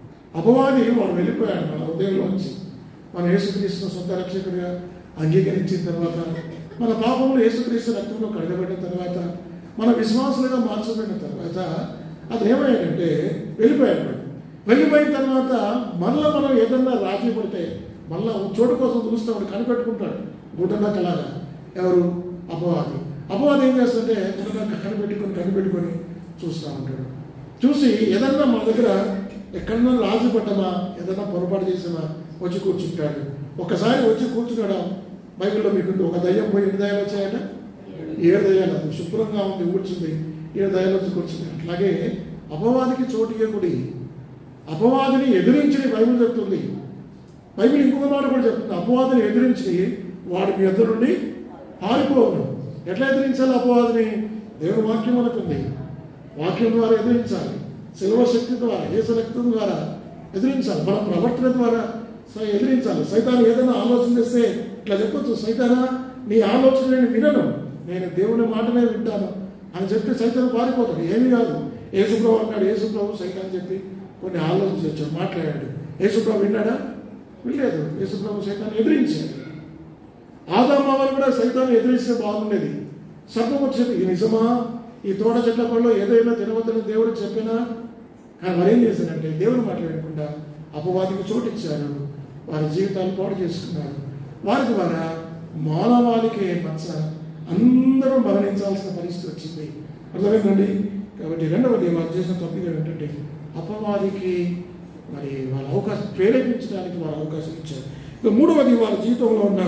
[SPEAKER 1] అపవాది వాడు వెళ్ళిపోయాడు మన హృదయంలోంచి మన యేసుక్రీస్తును సొంత రక్షకుడిగా అంగీకరించిన తర్వాత మన పాపంలో యేసుక్రీస్తు రక్తంలో కడగబడిన తర్వాత మన విశ్వాసులుగా మార్చబడిన తర్వాత అది ఏమయ్యాడంటే వెళ్ళిపోయాడు వాడు. వెళ్ళిపోయిన తర్వాత మళ్ళీ మనం ఏదన్నా రాజీ పడితే మళ్ళా చోటు కోసం చూస్తాడు కనిపెట్టుకుంటాడు గుడ్డనక్కలాగా ఎవరు అపవాది అపవాది ఏం చేస్తుంటే గుడ్డనక్క కనిపెట్టుకొని కనిపెట్టుకొని చూస్తూ ఉంటాడు చూసి ఏదన్నా మన దగ్గర ఎక్కడన్నా రాజు పడ్డమా ఏదన్నా పొరపాటు చేసామా వచ్చి కూర్చుంటాడు ఒకసారి వచ్చి కూర్చున్నాడా బైబిల్లో మీకు ఒక దయ్యం పోయి ఎన్ని దయ్యాలు వచ్చాయట ఏడు దయ్యాలు అది శుభ్రంగా ఉంది కూర్చుంది ఏడు దయ్యాలు వచ్చి కూర్చుంది అట్లాగే అపవాదికి చోటు ఇవ్వకుడి అపవాదిని ఎదిరించిన బైబిల్ చెప్తుంది బైబిల్ ఇంకొక మాట కూడా చెప్తుంది అపవాదిని ఎదిరించి వాడి మీ ఎదురు నుండి పారిపోవను ఎట్లా ఎదిరించాలి అపవాదిని దేవుని వాక్యం అనుకుంది వాక్యం ద్వారా ఎదిరించాలి శిల్వ శక్తి ద్వారా ఏ రక్తం ద్వారా ఎదిరించాలి మన ప్రవర్తన ద్వారా స- ఎదిరించాలి సైతాన్ని ఏదైనా ఆలోచన చేస్తే ఇట్లా చెప్పొచ్చు సైతానా నీ ఆలోచన నేను వినను నేను దేవుని మాటనే వింటాను అని చెప్పి సైతాన్ పారిపోతాడు ఏమీ కాదు యేసుప్రభు అన్నాడు యేసుప్రభు సైతాన్ చెప్పి కొన్ని ఆలోచన వచ్చాడు మాట్లాడాడు యేసుప్రభు విన్నాడా వినలేదు యేసుప్రభు సైతాన్ని ఎదిరించాడు ఆదామావారు కూడా సైతాన్ని ఎదిరిస్తే బాగుండేది సర్పం వచ్చేది ఇది నిజమా ఈ తోట చెట్ల పనిలో ఏదైనా తినవద్దని దేవుడు చెప్పినా కానీ మరేం చేశారంటే దేవుడు మాట్లాడకుండా అపవాదికి చోటు ఇచ్చారు వారి జీవితాలు పాడు చేసుకున్నారు వారి ద్వారా మానవాళికి మచ్చ అందరూ మరణించాల్సిన పరిస్థితి వచ్చింది అర్థమైందండి కాబట్టి రెండవది వారు చేసిన తప్పిదం ఏంటంటే అపవాదికి మరి వాళ్ళ అవకాశం ప్రేరేపించడానికి వారు అవకాశం ఇచ్చారు ఇక మూడవది వారి జీవితంలో ఉన్న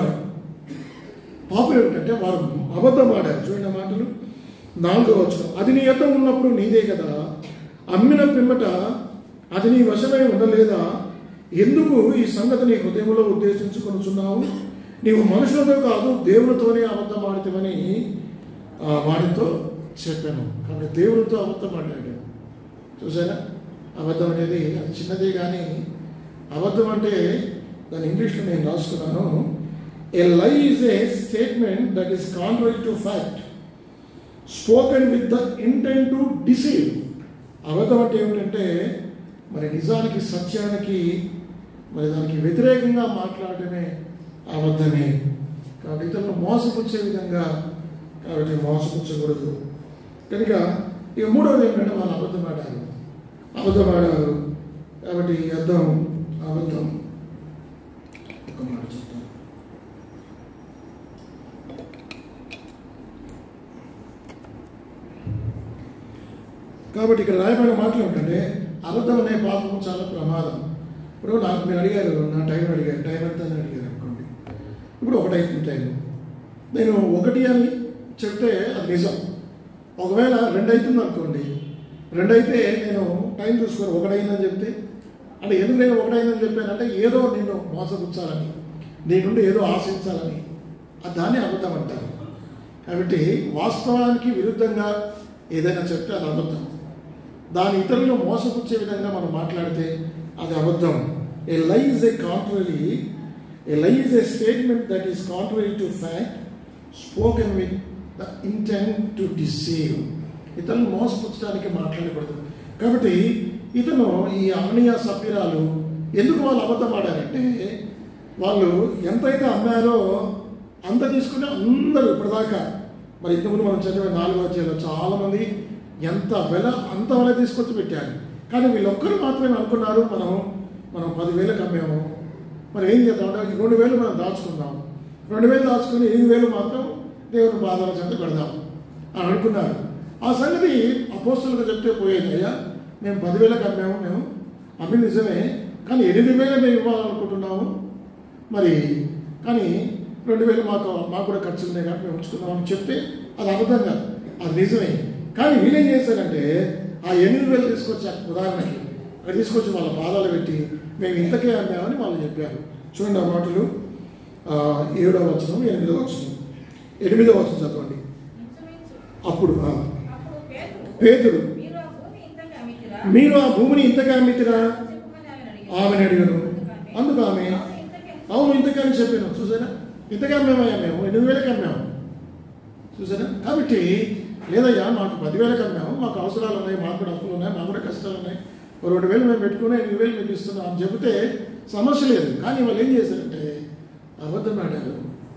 [SPEAKER 1] పాపం ఏమిటంటే వారు అబద్ధం ఆడారు చూడండి ఆ మాటలు నాలుగో వచ్చిన అది నీ యొద్ద ఉన్నప్పుడు నీదే కదా అమ్మిన పిమ్మట అది నీ వశమై ఉండలేదా ఎందుకు ఈ సంగతి నీ హృదయంలో ఉద్దేశించుకొనుచున్నావు నీవు మనుషులతో కాదు దేవునితోనే అబద్ధం ఆడితేవని ఆ, వాడితో చెప్పాను కాబట్టి దేవునితో అబద్ధం ఆడాడు చూసారా అబద్ధం అనేది అది చిన్నదే కానీ అబద్ధం అంటే దాని ఇంగ్లీష్లో నేను రాసుకున్నాను a lie is a statement that is contrary to fact spoken with the intent to deceive అబద్ధం అంటే ఏమిటంటే మరి నిజానికి సత్యానికి మరి దానికి వ్యతిరేకంగా మాట్లాడటమే అబద్ధమే కాబట్టి ఇతరులను మోసపుచ్చే విధంగా కాబట్టి మోసపుచ్చకూడదు కనుక ఇక మూడవది ఏంటంటే వాళ్ళు అబద్ధం ఆడారు అబద్ధం ఆడారు కాబట్టి ఈ అర్థం అబద్ధం ఒక మాట చెప్తాను కాబట్టి ఇక్కడ రాయబడిన మాటలు ఏంటంటే అబద్ధం అనే పాపం చాలా ప్రమాదం ఇప్పుడు నాకు మీరు అడిగారు నా టైం అడిగారు టైం ఎంత అని అడిగారు అనుకోండి ఇప్పుడు ఒకటి అవుతుంది టైం నేను ఒకటి అని చెప్తే అది నిజం ఒకవేళ రెండు అవుతుంది అనుకోండి రెండు అయితే నేను టైం చూసుకొని ఒకటైందని చెప్తే అంటే ఎందుకు నేను ఒకటైందని చెప్పానంటే ఏదో నిన్ను మోసపుచ్చాలని నీ నుండి ఏదో ఆశించాలని అది దాన్ని అబద్ధం అంటారు కాబట్టి వాస్తవానికి విరుద్ధంగా ఏదైనా చెప్తే అది అబద్ధం దాని ఇతరులను మోసపుచ్చే విధంగా మనం మాట్లాడితే అది అబద్ధం ఏ lie is A contrary a lie is a statement that is contrary to fact spoken with the intent to deceive ఇతరులను మోసపుచ్చడానికి మాట్లాడకూడదు కాబట్టి ఇతను ఈ అమనీయ సభ్యురాలు ఎందుకు వాళ్ళు అబద్ధం ఆడారంటే వాళ్ళు ఎంతైతే అమ్మారో అంత తీసుకుంటే అందరూ ఇప్పటిదాకా మరి ఇంతకుముందు మనం చదివే నాలుగో అధ్యాయంలో చాలామంది ఎంత వెల అంత వెల తీసుకొచ్చి పెట్టారు కానీ వీళ్ళొక్కరు మాత్రమే అనుకున్నారు మనం మనం పదివేలకు అమ్మాము మరి ఏం చేద్దాం అంటే రెండు వేలు మనం దాచుకుందాం రెండు వేలు దాచుకుని ఎనిమిది వేలు మాత్రం దేవుని బాధల చెంత పెడదాం అని అనుకున్నారు ఆ సంగతి అపోస్తులకు చెప్తే పోయేది అయ్యా మేము పదివేలకు అమ్మాము మేము అమ్మి నిజమే కానీ ఎనిమిది వేలు మేము ఇవ్వాలనుకుంటున్నాము మరి కానీ రెండు వేలు మాకు మాకు కూడా ఖర్చులు ఉన్నాయి కాబట్టి మేము ఉంచుకున్నాం అని చెప్తే అది అబద్ధం కాదు అది నిజమే కానీ వీళ్ళేం చేశారంటే ఆ ఎనిమిది వేలు తీసుకొచ్చి ఉదాహరణకి అక్కడ తీసుకొచ్చి వాళ్ళ పాదాలు పెట్టి మేము ఇంతకే అమ్మామని వాళ్ళు చెప్పారు చూడండి ఆ మాటలు ఆ, ఏడవ వచనం ఎనిమిదవ వచనం ఎనిమిదవ వచనం చదవండి
[SPEAKER 3] ఇంచుమించు.
[SPEAKER 1] అప్పుడు ఆ,
[SPEAKER 3] అప్పుడు పేతురు,
[SPEAKER 1] పేతురు
[SPEAKER 3] మీరు ఆ భూమి ఇంతకి అమ్మితిరా?
[SPEAKER 1] మీరు ఆ భూమిని ఇంతగా అమ్మితిరా
[SPEAKER 3] చెప్పమని ఆమెను అడిగాడు.
[SPEAKER 1] ఆమెను అడిగాను అందుకు ఆమె
[SPEAKER 3] అవును, ఇంతకే.
[SPEAKER 1] అవును ఇంతకని చెప్పాను చూసారా ఇంతగా అమ్మామయ్యా మేము ఎనిమిది వేలకు అమ్మాము చూసారా కాబట్టి లేదయ్యా మాకు పదివేలకు అమ్మాము మాకు అవసరాలు ఉన్నాయి మాకు కూడా అప్పులు ఉన్నాయి మాకు కూడా కష్టాలు ఉన్నాయి ఓ రెండు వేలు మేము పెట్టుకుని ఎనిమిది వేలు మీకు ఇస్తున్నాం అని చెబితే సమస్య లేదు కానీ వాళ్ళు ఏం చేశారంటే అబద్ధం ఆడారు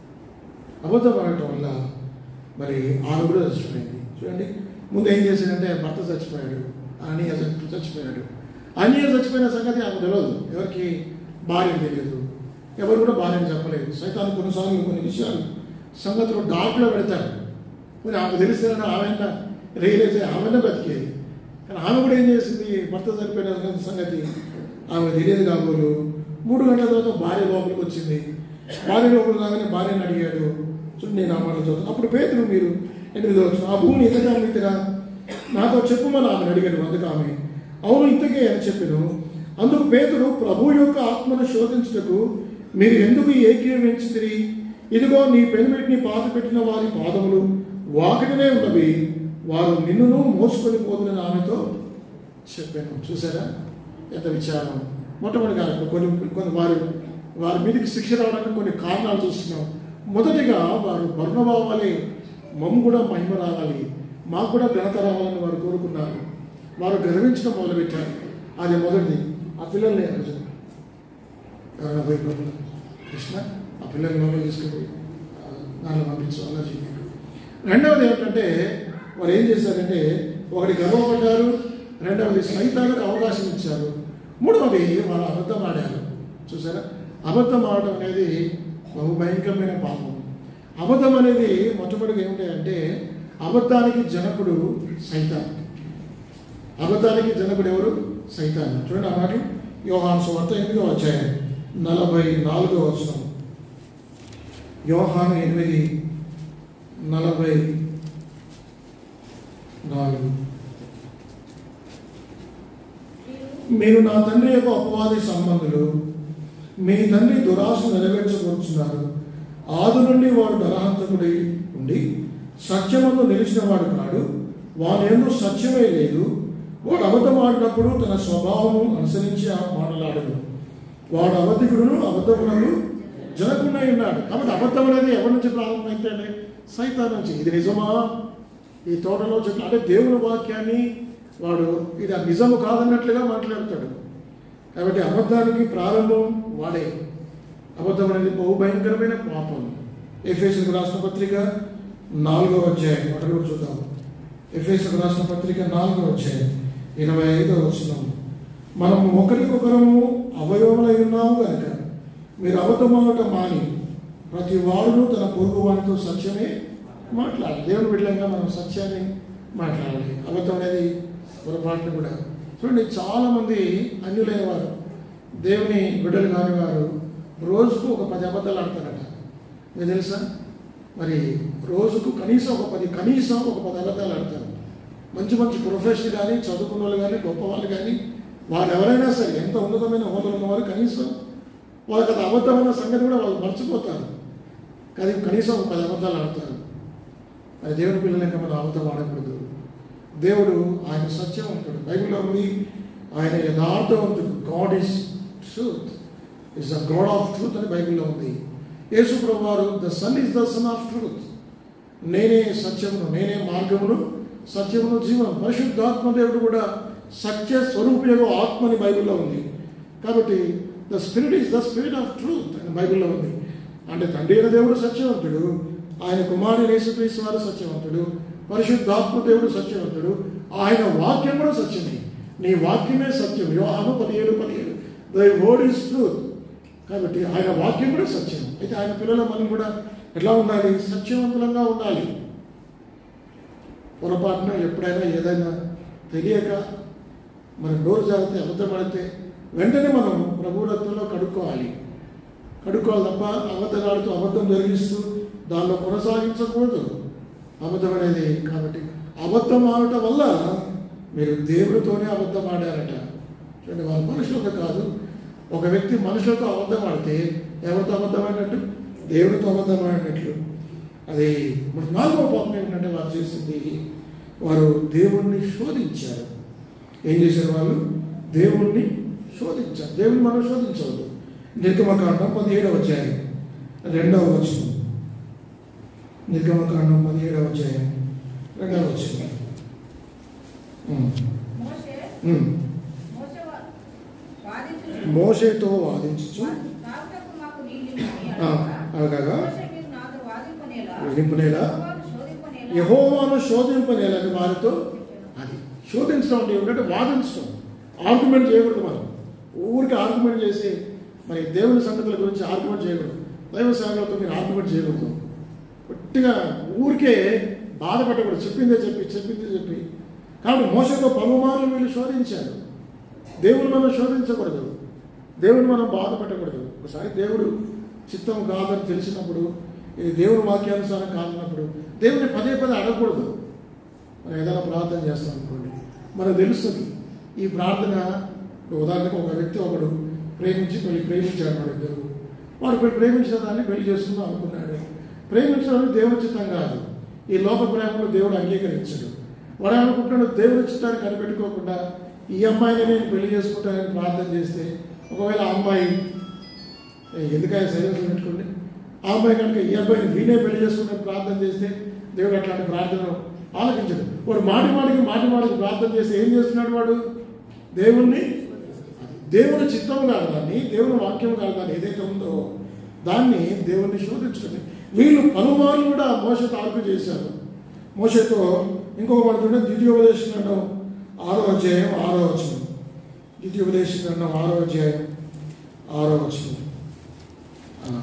[SPEAKER 1] అబద్ధం ఆడటం వల్ల మరి ఆమె కూడా చచ్చిపోయింది చూడండి ముందు ఏం చేశాడంటే భర్త చచ్చిపోయాడు అనియ చచ్చి- చచ్చిపోయాడు అనియ చచ్చిపోయిన సంగతి ఆమె తెలియదు ఎవరికి భార్య తెలియదు ఎవరు కూడా భార్యని చెప్పలేదు సైతాన్ని కొన్నిసార్లు కొన్ని విషయాలు సంగతులు డార్క్లో పెడతాడు మరి ఆమె తెలిసిన ఆమె రియలైజ్ అయ్యి ఆమెనే బతికేది కానీ ఆమె కూడా ఏం చేసింది భర్త చనిపోయిన సంగతి ఆమె తెలియదు కాబోలు మూడు గంటల తర్వాత భార్య లోపలికి వచ్చింది భార్య లోపలికి రాగానే భార్యని అడిగాడు చూడు నేను ఆ మాటలు చదువుతాను అప్పుడు పేతులు మీరు ఎనిమిది వచ్చు ఆ భూమిని ఇంతగా అమ్మితిరా నాతో చెప్పుమని ఆమెను అడిగాడు అందుకు ఆమె అవును ఇంతకే అని చెప్పాను అందుకు పేతుడు ప్రభు యొక్క ఆత్మను శోధించుటకు మీరు ఎందుకు ఏకీభవించితిరి ఇదిగో నీ పెనిమిటిని పాత పెట్టిన వారి పాదములు వాకిటనే ఉన్నవి వారు నిన్నును మోసుకొని పోతున్న ఆమెతో చెప్పాను చూసారా ఎంత విచారం మొట్టమొదటిగా కొన్ని కొన్ని వారు వారి మీదకి శిక్ష రావడానికి కొన్ని కారణాలు చూస్తున్నాం మొదటిగా వారు వర్ణభావాలే మమ్ము కూడా మహిమ రావాలి మాకు కూడా ఘనత రావాలని వారు కోరుకున్నారు వారు గర్వించడం మొదలుపెట్టారు అది మొదటిది ఆ పిల్లల్ని అర్జున్ ఎవరైనా పోయి లోపల కృష్ణ ఆ పిల్లల్ని లోపల తీసుకుపోయి ఆ, దానిలో పంపించు అలా చేయండి రెండవది ఏమిటంటే వారు ఏం చేశారంటే ఒకటి గర్వపడ్డారు రెండవది సైతానికి అవకాశం ఇచ్చారు మూడవది వాళ్ళు అబద్ధం ఆడారు చూసారా అబద్ధం ఆడడం అనేది బహు భయంకరమైన పాపం అబద్ధం అనేది మొట్టమొదటిగా ఏమిటంటే అబద్ధానికి జనకుడు సైతాన్ అబద్ధానికి జనకుడు ఎవరు సైతాన్ చూడండి ఆ మాటలు యోహాను సువార్త ఎనిమిదో అధ్యాయం నలభై నాలుగో వచనం యోహాను ఎనిమిది నలభై నాలుగు
[SPEAKER 3] మీరు
[SPEAKER 1] మీరు నా తండ్రి యొక్క అపవాది సంబంధులు మీ తండ్రి దురాశ నెరవేర్చబోతున్నారు ఆది నుండి వాడు నరహంతకుడి ఉండి సత్యమందు నిలిచిన వాడు కాడు వాని ఎందు సత్యమే లేదు వాడు అబద్ధం ఆడినప్పుడు తన స్వభావము అనుసరించి ఆ మాటలాడను వాడు అబద్ధికుడును అబద్ధములను జనకుండా ఉన్నాడు కాబట్టి అబద్ధం అనేది ఎవరి నుంచి ప్రారంభమైందండి సైతాన్ నుంచి ఇది నిజమా ఈ తోటలో చెట్లు అంటే దేవుని వాక్యాన్ని వాడు ఇది ఆ నిజము కాదన్నట్లుగా మాట్లాడతాడు కాబట్టి అబద్ధానికి ప్రారంభం వాడే అబద్ధం అనేది బహు భయంకరమైన పాపం ఎఫ్ఎస్కు రాసిన పత్రిక నాలుగో అధ్యాయం ఒకటి కూడా చూద్దాం ఎఫ్ఎస్కు రాసిన పత్రిక నాలుగో అధ్యాయం ఇరవై ఐదో వస్తున్నాం మనం ఒకరికొకరము అవయవములై ఉన్నాము కనుక మీరు అబద్ధమాడట మాని ప్రతి వాడును తన పొరుగు వాడితో సత్యమే మాట్లాడాలి దేవుని బిడ్డలంగా మనం సత్యాన్ని మాట్లాడాలి అబద్ధం అనేది పొరపాట్లు కూడా చూడండి చాలామంది అన్యులైన వారు దేవుని బిడ్డలు కాని వారు రోజుకు ఒక పది అబద్ధాలు ఆడతారట మీకు తెలుసా మరి రోజుకు కనీసం ఒక పది కనీసం ఒక పది అబద్ధాలు ఆడతారు మంచి మంచి ప్రొఫెషనల్ కానీ చదువుకున్న వాళ్ళు కానీ గొప్ప వాళ్ళు కానీ వాళ్ళు ఎవరైనా సరే ఎంత ఉన్నతమైన హోదాలు ఉన్నవారు కనీసం వాళ్ళకి అది అబద్ధమైన సంగతి కూడా వాళ్ళు మర్చిపోతారు కానీ కనీసం ఒక పది అబద్ధాలు ఆడతారు అది దేవుని పిల్లలు ఇంకా మనం అబద్ధం ఆడకూడదు దేవుడు ఆయన సత్యవంతుడు బైబిల్లో ఉంది ఆయన యథార్థవంతుడు God is truth is the God of truth అని బైబిల్లో ఉంది యేసు ప్రభు వారు the son is the son of truth నేనే సత్యమును నేనే మార్గమును సత్యమును జీవనం పరిశుద్ధాత్మ దేవుడు కూడా సత్య స్వరూపయోగ ఆత్మని బైబిల్లో ఉంది కాబట్టి the spirit is the spirit of truth అని బైబిల్లో ఉంది అంటే తండ్రి అయిన దేవుడు సత్యవంతుడు ఆయన కుమారుడు యేసుక్రీస్తు వారు సత్యవంతుడు పరిశుద్ధాత్మ దేవుడు సత్యవంతుడు ఆయన వాక్యం కూడా సత్యమే నీ వాక్యమే సత్యం యోహాను పదిహేడు పదిహేడు ద వర్డ్ ఇస్ ట్రూత్ కాబట్టి ఆయన వాక్యం కూడా సత్యం అయితే ఆయన పిల్లల మనం కూడా ఎట్లా ఉండాలి సత్యవంతులంగా ఉండాలి పొరపాటున ఎప్పుడైనా ఏదైనా తెలియక మన నోరు జాగ్రత్త అబద్ధపడితే వెంటనే మనం ప్రభు రక్తంలో కడుక్కోవాలి కడుక్కోవాలి తప్ప అబద్ధగాడుతూ అబద్ధం జరిగిస్తూ దానిలో కొనసాగించకూడదు అబద్ధం అనేది కాబట్టి అబద్ధం ఆడటం వల్ల మీరు దేవుడితోనే అబద్ధం ఆడారట చూడండి వాళ్ళ మనుషులతో కాదు ఒక వ్యక్తి మనుషులతో అబద్ధం ఆడితే ఎవరితో అబద్ధం ఆడినట్టు దేవుడితో అబద్ధం ఆడినట్లు అది మరి నాలుగో పాపం ఏంటంటే వారు చేసింది వారు దేవుణ్ణి శోధించారు ఏం చేశారు వాళ్ళు దేవుణ్ణి శోధించారు దేవుని మనం శోధించవద్దు నిర్గమకాండం పదిహేడవ అధ్యాయం రెండవ వచనం నిర్గమకాండం పదిహేడవ అధ్యాయం రెండవ వచనం ఉమ్.
[SPEAKER 3] మోషే
[SPEAKER 1] ఉమ్.
[SPEAKER 3] మోషే వా- వాదించుచు
[SPEAKER 1] మోషేతో వాదించు
[SPEAKER 3] తాగుటకు మాకు నీళ్ళు ఇమ్మని
[SPEAKER 1] ఆ,
[SPEAKER 3] అడగగా,
[SPEAKER 1] అలాగా
[SPEAKER 3] మోషే మీరు నాతో వాదింపనేలా
[SPEAKER 1] వినింపునేలా
[SPEAKER 3] యెహోవాను శోధింపనేలా
[SPEAKER 1] యహోవాను శోధింపనేలని వారితో అది శోధించడం అంటే ఏమిటంటే వాదించడం ఆర్గ్యుమెంట్ చేయకూడదు మనం ఊరికి ఆర్గ్యుమెంట్ చేసి మరి దేవుని సంగతుల గురించి ఆర్గ్యుమెంట్ చేయకూడదు దైవ సేవలతో మీరు ఆర్గ్యుమెంట్ చేయకూడదు గట్టిగా ఊరికే బాధపడకూడదు చెప్పిందే చెప్పి చెప్పిందే చెప్పి కాబట్టి మోసతో పలుమార్లు వీళ్ళు శోధించారు దేవుని మనం శోధించకూడదు దేవుని మనం బాధపెట్టకూడదు ఒకసారి దేవుడు చిత్తం కాదని తెలిసినప్పుడు ఇది దేవుని వాక్యానుసారం కాదన్నప్పుడు దేవుని పదే పదే అడగకూడదు మనం ఏదైనా ప్రార్థన చేస్తాం అనుకోండి మనకు తెలుస్తుంది ఈ ప్రార్థన ఇప్పుడు ఉదాహరణకు ఒక వ్యక్తి ఒకడు ప్రేమించి పెళ్లి ప్రేమించాడు వాడు ఇద్దరు వాడు పెళ్లి ప్రేమించిన దాన్ని పెళ్లి చేసుకుందాం అనుకున్నాడు ప్రేమించడం అనేది దేవుని చిత్తం కాదు ఈ లోక ప్రేమను దేవుడు అంగీకరించడు వాడు అనుకుంటున్నాడు దేవుని చిత్తాన్ని కనిపెట్టుకోకుండా ఈ అమ్మాయిని నేను పెళ్లి చేసుకుంటానని ప్రార్థన చేస్తే ఒకవేళ ఆ అమ్మాయి ఏ, ఎందుకైనా సైలెన్స్ పెట్టుకోండి ఆ అమ్మాయి కనుక ఈ అబ్బాయిని వీనే పెళ్లి చేసుకుంటే ప్రార్థన చేస్తే దేవుడు అట్లాంటి ప్రార్థన ఆలకించడు వాడు మాటి మాటికి మాటి మాటికి ప్రార్థన చేస్తే ఏం చేస్తున్నాడు వాడు దేవుణ్ణి దేవుని చిత్తం కాదు దాన్ని దేవుని వాక్యం కాదు దాన్ని ఏదైతే ఉందో దాన్ని దేవుణ్ణి శోధించడం వీళ్ళు పలుమార్లు కూడా మోసతో ఆర్పు చేశారు మోసతో ఇంకొక మాట చూడండి ద్వితీయోపదేశం ఖండం ఆరో అధ్యాయం ఆరో వచనం ద్వితీయోపదేశం ఖండం ఆరో అధ్యాయం ఆరో వచనం ఆ.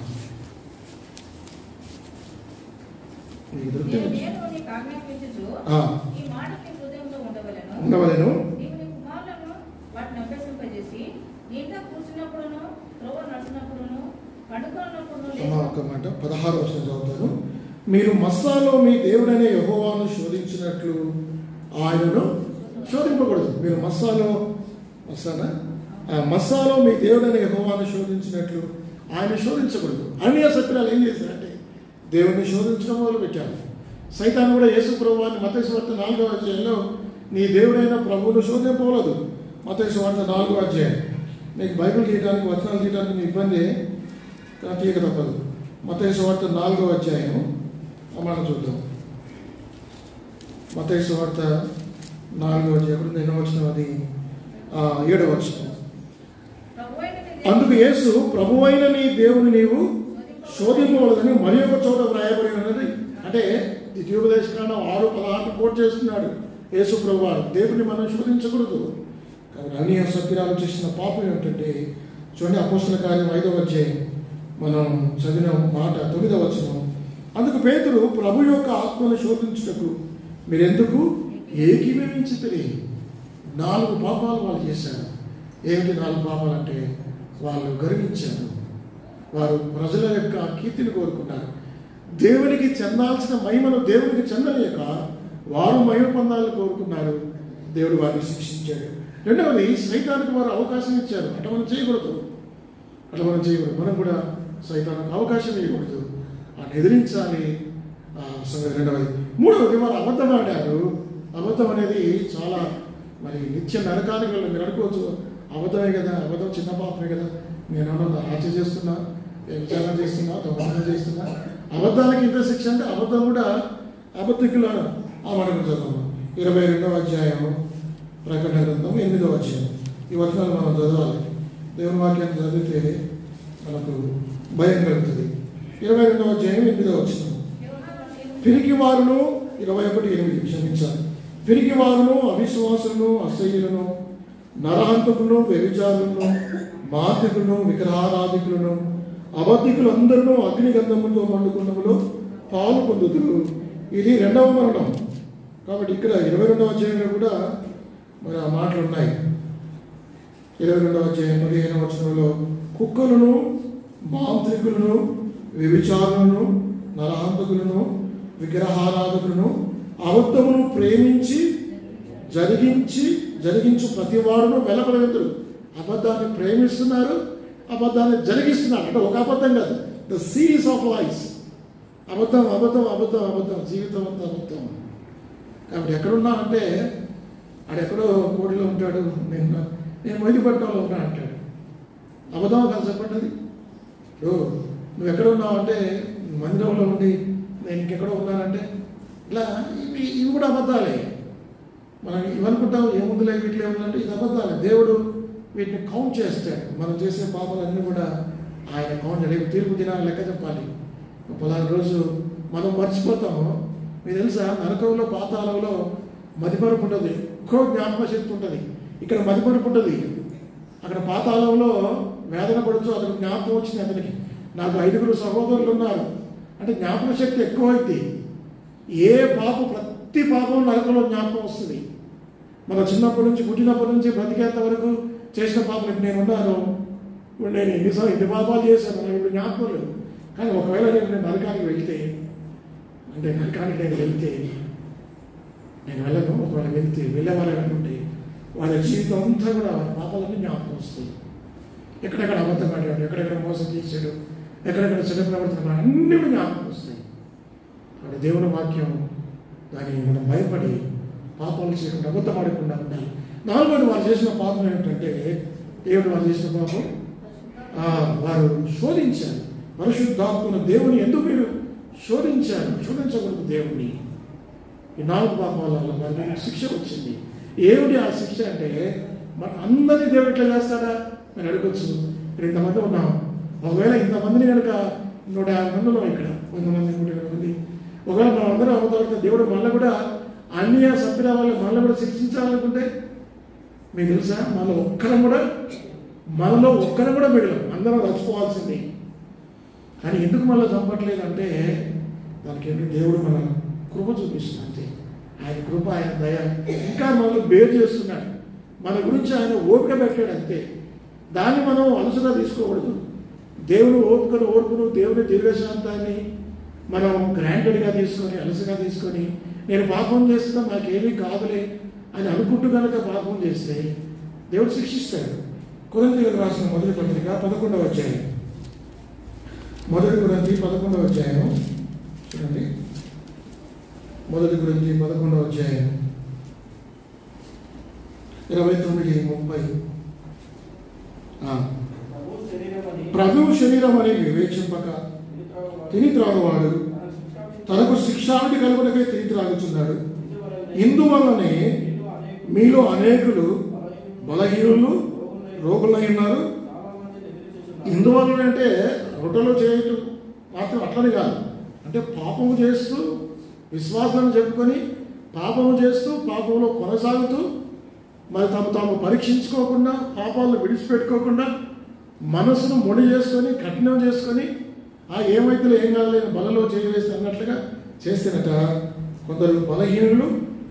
[SPEAKER 1] మీకు
[SPEAKER 3] నేను
[SPEAKER 1] దొరికింది
[SPEAKER 3] నేను నీకు ఆజ్ఞాపించుచు
[SPEAKER 1] ఆ.
[SPEAKER 3] ఈ మాట నీ హృదయంలో ఉండవలెను
[SPEAKER 1] ఉండవలెను
[SPEAKER 3] నీవు నీ కుమారులను వాటిని అభ్యసింపజేసి నీంట కూర్చున్నప్పుడును త్రోవ నడిచినప్పుడును పండుకున్నప్పుడును
[SPEAKER 1] అమ్మా ఒక మాట పదహారు వచ్చిన చదువుతాను మీరు మస్సాలో మీ దేవుడనే యహోవాను శోధించినట్లు ఆయనను శోధింపకూడదు మీరు మస్సాలో మస్సానా ఆ, మస్సాలో మీ దేవుడనే యహోవాను శోధించినట్లు ఆయన శోధించకూడదు అన్య సత్యాలు ఏం చేశారంటే దేవుణ్ణి శోధించడం మొదలు పెట్టారు సైతాన్ కూడా యేసు ప్రభువాన్ని మతేశ్వార్త నాలుగో అధ్యాయంలో నీ దేవుడైన ప్రభువును శోధింపవలదు మతేశ్వార్త నాలుగో అధ్యాయం మీకు బైబిల్ తీయడానికి వచనాలు తీయడానికి మీ ఇబ్బంది కానీ తీయక తప్పదు మతయ్య సువార్త నాలుగో అధ్యాయం ఆ మాట చూద్దాం మతయ్య సువార్త నాలుగో అధ్యాయం ఎప్పుడు నిన్న వచ్చిన అది ఆ, ఏడవ వచ్చిన
[SPEAKER 3] ప్రభువైన నీ దేవుడు
[SPEAKER 1] అందుకు యేసు ప్రభువైన నీ దేవుని నీవు శోధింపవలదని మరి ఒక చోట వ్రాయబడి ఉన్నది అంటే ద్వితీయోపదేశకాండం ఆరు పదహారు కోట్ చేస్తున్నాడు యేసు ప్రభు వారు దేవుని మనం శోధించకూడదు కాబట్టి అన్య సత్యాలు చేసిన పాపం ఏమిటంటే చూడండి అపోస్తుల కార్యం ఐదవ అధ్యాయం మనం చదివిన మాట తొమ్మిదవ వచనం అందుకు పేతురు ప్రభు యొక్క ఆత్మను శోధించుటకు మీరెందుకు ఏకీభవించి తెలియదు నాలుగు పాపాలు వాళ్ళు చేశారు ఏమిటి నాలుగు పాపాలు అంటే వాళ్ళు గర్వించారు వారు ప్రజల యొక్క కీర్తిని కోరుకున్నారు దేవునికి చెందాల్సిన మహిమను దేవునికి చెందలేక వారు మహిమ పొందాలని కోరుకున్నారు దేవుడు వారిని శిక్షించాడు రెండవది సైతానికి వారు అవకాశం ఇచ్చారు అట్లా మనం చేయకూడదు అట్లా మనం చేయకూడదు మనం కూడా సైతానికి అవకాశం ఇవ్వకూడదు ఆయన ఎదిరించాలి ఆ, సంగతి రెండవది మూడవది వారు అబద్ధం ఆడారు అబద్ధం అనేది చాలా మరి నిత్య నరకానికి వెళ్ళి మీరు అనుకోవచ్చు అబద్ధమే కదా అబద్ధం చిన్న పాపమే కదా నేను ఏమన్నా హత్య చేస్తున్నా విచారణ చేస్తున్నా దొంగతనం చేస్తున్నా అబద్ధానికి ఇంత శిక్ష అంటే అబద్ధం కూడా అబద్ధికులను ఆ మనకు చదువు ఇరవై రెండవ అధ్యాయం ప్రకటన గ్రంథం ఎనిమిదవ అధ్యాయం ఈ వచనాలు మనం చదవాలి దేవుని వాక్యాన్ని చదివితే మనకు భయం కలుగుతుంది ఇరవై రెండవ అధ్యాయం ఎనిమిదవ వచ్చిన పిరికి వారును ఇరవై ఒకటి ఎనిమిది క్షమించాలి పిరికి వారును అవిశ్వాసులను అసహ్యులను నరహంతకులను వ్యభిచారులను మాంత్రికులను విగ్రహారాధికులను అబద్ధికులందరూ అగ్నిగంధముతో మండుకున్నములో పాలు పొందుతురు ఇది రెండవ మరణం కాబట్టి ఇక్కడ ఇరవై రెండవ అధ్యాయంలో కూడా మరి ఆ మాటలు ఉన్నాయి ఇరవై రెండవ అధ్యాయం పదిహేను వచనంలో కుక్కలను మాంత్రికులను వ్యభిచారులను నరహంతకులను విగ్రహారాధకులను అబద్ధమును ప్రేమించి జరిగించి జరిగించు ప్రతి వాడును వెలపడగలుగుతారు అబద్ధాన్ని ప్రేమిస్తున్నారు అబద్ధాన్ని జరిగిస్తున్నారు అంటే ఒక అబద్ధం కాదు ద సీరీస్ ఆఫ్ లైఫ్ అబద్ధం అబద్ధం అబద్ధం అబద్ధం జీవితం అంతా అబద్ధం కాబట్టి ఎక్కడున్నా అంటే ఆడెక్కడో కోడిలో ఉంటాడు నేను నేను మొయ్యిపట్నంలో ఉన్నా అంటాడు అబద్ధం కాదు చెప్పండి అది ఇప్పుడు నువ్వు ఎక్కడ ఉన్నావు అంటే మందిరంలో ఉండి నేను ఇంకెక్కడో ఉన్నానంటే ఇలా ఇవి ఇవి కూడా అబద్ధాలే మనం ఇవనుకుంటాం ఏముందిలే వీటిలో ఏముందంటే ఇది అబద్ధాలే దేవుడు వీటిని కౌంట్ చేస్తాడు మనం చేసే పాపాలన్నీ కూడా ఆయన కౌంట్ రేపు తీర్పు దినాన్ని లెక్క చెప్పాలి పలానా రోజు మనం మర్చిపోతాము మీకు తెలుసా నరకంలో పాతాళంలో మదిమరుపు ఉంటుంది ఎక్కువ జ్ఞాపక శక్తి ఉంటుంది ఇక్కడ మదిమరుపు ఉంటుంది అక్కడ పాతాళంలో వేదన పడుతూ అతనికి జ్ఞాపకం వచ్చింది అతనికి నాకు ఐదుగురు సహోదరులు ఉన్నారు అంటే జ్ఞాపక శక్తి ఎక్కువ అయింది ఏ పాపం ప్రతి పాపం నరకంలో జ్ఞాపకం వస్తుంది మన చిన్నప్పటి నుంచి పుట్టినప్పటి నుంచి బ్రతికేంత వరకు చేసిన పాపం ఇప్పుడు నేను ఉన్నాను ఇప్పుడు నేను ఎన్నిసార్లు ఎన్ని పాపాలు చేశాను నాకు ఇప్పుడు జ్ఞాపకం లేదు కానీ ఒకవేళ నేను నేను నరకానికి వెళ్తే అంటే నరకానికి నేను వెళ్తే నేను వెళ్ళను ఒకవేళ వెళ్తే వెళ్ళేవాళ్ళు అనుకుంటే వాళ్ళ జీవితం అంతా కూడా వాళ్ళ పాపాలన్నీ జ్ఞాపకం వస్తాయి ఎక్కడెక్కడ అబద్ధం ఆడాడు ఎక్కడెక్కడ మోసం చేశాడు ఎక్కడెక్కడ చెడ్డ ప్రవర్తన అన్నీ కూడా జ్ఞాపకం వస్తాయి కాబట్టి దేవుని వాక్యం దాన్ని మనం భయపడి పాపాలు చేయకుండా అబద్ధం ఆడకుండా ఉండాలి నాలుగోది వారు చేసిన పాపం ఏమిటంటే ఏమిటి వారు చేసిన పాపం ఆ, వారు శోధించారు పరిశుద్ధాత్మను దేవుని ఎందుకు మీరు శోధించారు శోధించకూడదు దేవుణ్ణి ఈ నాలుగు పాపాల వల్ల వారికి శిక్ష వచ్చింది ఏమిటి ఆ శిక్ష అంటే మన అందరినీ దేవుడు ఎట్లా చేస్తాడా అని అడగచ్చు ఇక్కడ ఇంతమంది ఉన్నాం ఒకవేళ ఇంతమందిని కనుక నూట యాభై మంది ఉన్నాం ఇక్కడ వంద మంది నూట ఇరవై మంది ఒకవేళ మనం అందరం అవతలితే దేవుడు మళ్ళీ కూడా అన్య సభ్యుల వాళ్ళు మళ్ళీ కూడా శిక్షించాలనుకుంటే మీకు తెలుసా మనలో ఒక్కరం కూడా మనలో ఒక్కరం కూడా మిగలం అందరం రచుకోవాల్సిందే కానీ ఎందుకు మళ్ళీ చంపట్లేదు అంటే దానికి ఏంటి దేవుడు మన కృప చూపిస్తుంది అంతే ఆయన కృప ఆయన దయ ఇంకా మనల్ని బేర్ చేస్తున్నాడు మన గురించి ఆయన ఓపిక పెట్టాడు అంతే దాన్ని మనం అలసుగా తీసుకోకూడదు దేవుని ఓపికను ఓర్పును దేవుని దీర్ఘశాంతాన్ని మనం గ్రాంటెడ్గా తీసుకొని అలసుగా తీసుకొని నేను పాపం చేస్తున్నా నాకేమీ కాదులే అని అనుకుంటూ కనుక పాపం చేస్తే దేవుడు శిక్షిస్తాడు కొరంతీలకు రాసిన మొదటి పత్రిక పదకొండవ అధ్యాయం మొదటి గురించి పదకొండవ అధ్యాయం చూడండి మొదటి గురించి పదకొండవ అధ్యాయం ఇరవై తొమ్మిది ముప్పై ఆ, ప్రభువు శరీరం అని వివేచింపక తిని త్రాగువాడు తనకు శిక్షావిధి కలుగునకై తిని త్రాగుచున్నాడు ఇందువల్లనే మీలో అనేకులు బలహీనులు రోగులై ఉన్నారు ఇందువలన అంటే రొట్టెలో చేయటం మాత్రం అట్లని కాదు అంటే పాపము చేస్తూ విశ్వాసాన్ని చెప్పుకొని పాపము చేస్తూ పాపంలో కొనసాగుతూ మరి తమ తాము పరీక్షించుకోకుండా పాపాలను విడిచిపెట్టుకోకుండా మనసును ముడి చేసుకొని కఠినం చేసుకొని ఆ ఏమైతే ఏం కాదులేని బలలో చేయవేసి అన్నట్లుగా చేస్తేనట కొందరు బలహీనులు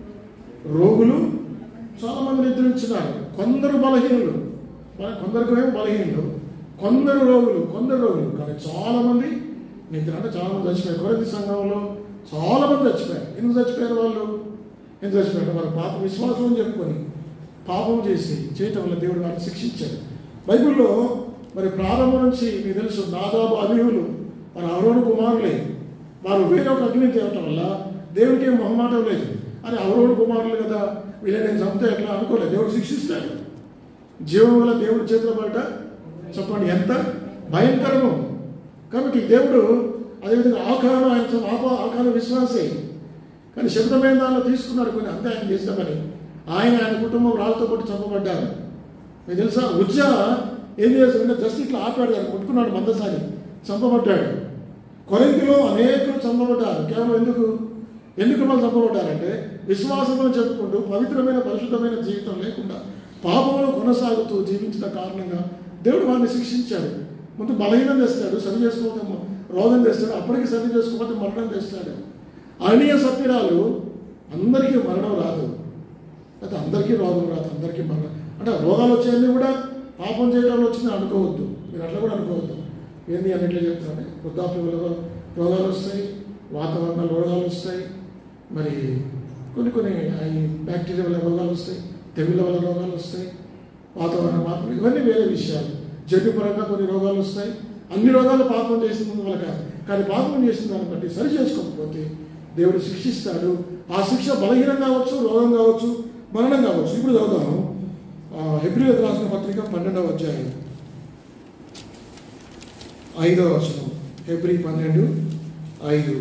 [SPEAKER 1] రోగులు చాలామంది నిద్రించున్నారు కొందరు బలహీనులు మన- కొందరికి ఏమో బలహీనులు కొందరు రోగులు కొందరు రోగులు కానీ చాలామంది నిద్ర అంటే చాలామంది చచ్చిపోయారు కొరది సంఘంలో చాలామంది చచ్చిపోయారు ఎందుకు చచ్చిపోయారు వాళ్ళు ఎందుకు చచ్చిపోయారు వారు పాప విశ్వాసం అని చెప్పుకొని పాపం చేసి చేయటం వల్ల దేవుడు వారిని శిక్షించాడు బైబిల్లో మరి ప్రారంభం నుంచి మీకు తెలుసు నాదాబు అభిహులు వారు అవరోను కుమారులే వారు వేరొక అగ్ని తేవటం వల్ల దేవుడికి ఏం మొహమాటం లేదు అని అవరోను కుమారులు కదా వీళ్ళని నేను చంపితే ఎట్లా అనుకోలేదు దేవుడు శిక్షిస్తాడు జీవం వల్ల దేవుడి చేతిలో పడ్డ చెప్పండి ఎంత భయంకరము కాబట్టి దేవుడు అదేవిధంగా ఆకారం ఆయన ఆప ఆకార విశ్వాసే కానీ శబ్దమైన దానిలో తీసుకున్నాడు కొన్ని అంతే ఆయన చేసిన పని ఆయన ఆయన కుటుంబం రాళ్ళతో కొట్టి చంపబడ్డారు మీకు తెలుసా ఉజ్జ ఏం చేస్తుందంటే జస్ట్ ఇట్లా ఆపాడు ఆయన కొట్టుకున్నాడు మందసారి చంపబడ్డాడు కొరింతిలో అనేకులు చంపబడ్డారు కేవలం ఎందుకు ఎందుకు వాళ్ళు చంపబడ్డారంటే విశ్వాసంలో చెప్పుకుంటూ పవిత్రమైన పరిశుద్ధమైన జీవితం లేకుండా పాపంలో కొనసాగుతూ జీవించిన కారణంగా దేవుడు వారిని శిక్షించాడు ముందు బలహీనం తెస్తాడు సరి చేసుకోకపోతే మ- రోగం తెస్తాడు అప్పటికి సరి చేసుకోకపోతే మరణం తెస్తాడు అరణీయ సత్యరాలు అందరికీ మరణం రాదు అయితే అందరికీ రోగం రాదు అందరికీ మరణం అంటే రోగాలు వచ్చాయని కూడా పాపం చేయడంలో వచ్చింది అనుకోవద్దు మీరు అట్లా కూడా అనుకోవద్దు ఏంది అన్నిట్లో చెప్తున్నాను వృద్ధాప్యంలో రోగాలు వస్తాయి వాతావరణ రోగాలు వస్తాయి మరి కొన్ని కొన్ని ఈ బ్యాక్టీరియా వల్ల రోగాలు వస్తాయి తెగుళ్ళ వల్ల రోగాలు వస్తాయి వాతావరణ మార్పులు ఇవన్నీ వేరే విషయాలు జన్యుపరంగా కొన్ని రోగాలు వస్తాయి అన్ని రోగాలు పాపం చేసిన వల్ల కాదు కానీ పాపం చేసిన దాన్ని బట్టి సరి చేసుకోకపోతే దేవుడు శిక్షిస్తాడు ఆ శిక్ష బలహీనం కావచ్చు రోగం కావచ్చు మరణం కావచ్చు ఇప్పుడు చదువుతాను హెబ్రిలకు రాసిన పత్రిక పన్నెండవ అధ్యాయం ఐదవ వచనం హెబ్రి పన్నెండు ఐదు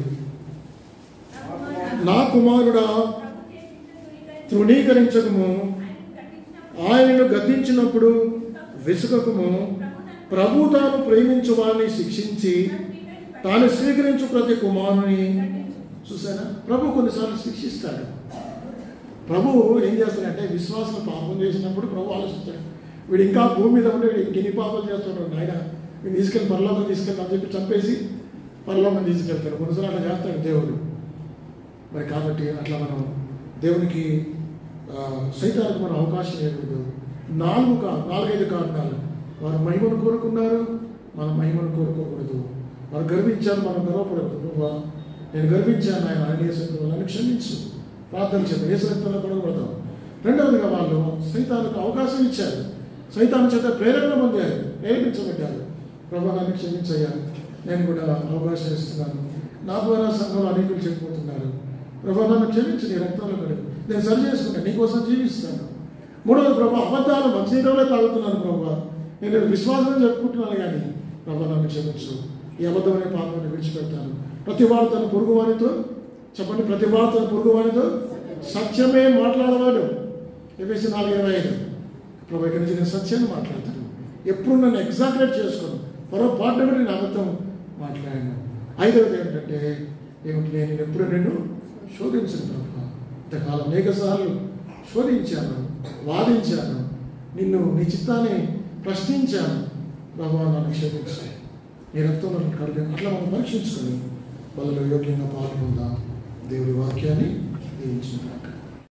[SPEAKER 1] నా కుమారుడా తృణీకరించకము ఆయనను గద్దించినప్పుడు విసుకకము ప్రభు తాను ప్రేమించు వారిని శిక్షించి తాను స్వీకరించు ప్రతి కుమారుని చూసారా ప్రభు కొన్నిసార్లు శిక్షిస్తాడు ప్రభు ఏం చేస్తాడంటే విశ్వాసం పాపం చేసినప్పుడు ప్రభు ఆలోచిస్తాడు వీడు ఇంకా భూమి మీద ఉండి వీడు ఇంకెన్ని పాపాలు చేస్తున్నాడు నాయన వీడు తీసుకెళ్ళి పరలోకం తీసుకెళ్తా అని చెప్పి చంపేసి పరలోకం తీసుకెళ్తాడు కొన్నిసార్లు అట్లా చేస్తాడు దేవుడు మరి కాబట్టి అట్లా మనం దేవునికి ఆ, సైతానికి మనం అవకాశం ఇవ్వకూడదు నాలుగు కా నాలుగైదు కారణాలు వారు మహిమను కోరుకున్నారు మనం మహిమను కోరుకోకూడదు వారు గర్వించారు మనం గర్వపడకూడదు ప్రభా నేను గర్వించాను ఆయన ఆయన నన్ను క్షమించు ప్రార్థన చేద్దాం ఏ సైతంలో పడకూడదు రెండవదిగా వాళ్ళు సైతానికి అవకాశం ఇచ్చారు సైతాను చేత ప్రేరణ పొందారు ప్రేరేపించబడ్డారు ప్రభా నన్ను క్షమించయ్యా నేను కూడా అవకాశం ఇస్తున్నాను నా ద్వారా సంఘంలో అనేకులు చెప్పిపోతున్నారు ప్రభా నన్ను క్షమించు నీ రక్తంలో కడుగు నేను సరి చేసుకుంటాను నీకోసం జీవిస్తాను మూడవది ప్రభా అబద్ధాలు మంచినీళ్ళలో తాగుతున్నాను ప్రభా నేను విశ్వాసం చెప్పుకుంటున్నాను కానీ ప్రభా నన్ను క్షమించు ఈ అబద్ధమైన పాపాన్ని విడిచిపెడతాను ప్రతి వాడు తన పొరుగు వారితో చెప్పండి ప్రతి వాడు తన పొరుగు వారితో సత్యమే మాట్లాడవాడు ఎఫ్ఎస్సి నాలుగు ఇరవై ఐదు ప్రభు ఇక్కడి నుంచి నేను సత్యాన్ని మాట్లాడతాను ఎప్పుడు నన్ను ఎగ్జాక్యులేట్ చేసుకోను పొరపాటు కూడా నేను అబద్ధం మాట్లాడాను ఐదవది ఏంటంటే ఏమిటి నేను ఎప్పుడు నిన్ను శోధించను ప్రభు ఇంతకాలం అనేక సార్లు శోధించాను వాదించాను నిన్ను నీ చిత్తాన్ని ప్రశ్నించాను ప్రభు నన్ను క్షమించు నీ రక్తం నన్ను కడిగి అట్లా మనం పరీక్షించుకొని వాళ్ళలో యోగ్యంగా పాల్గొందాం దేవుడి వాక్యాన్ని దీవించిన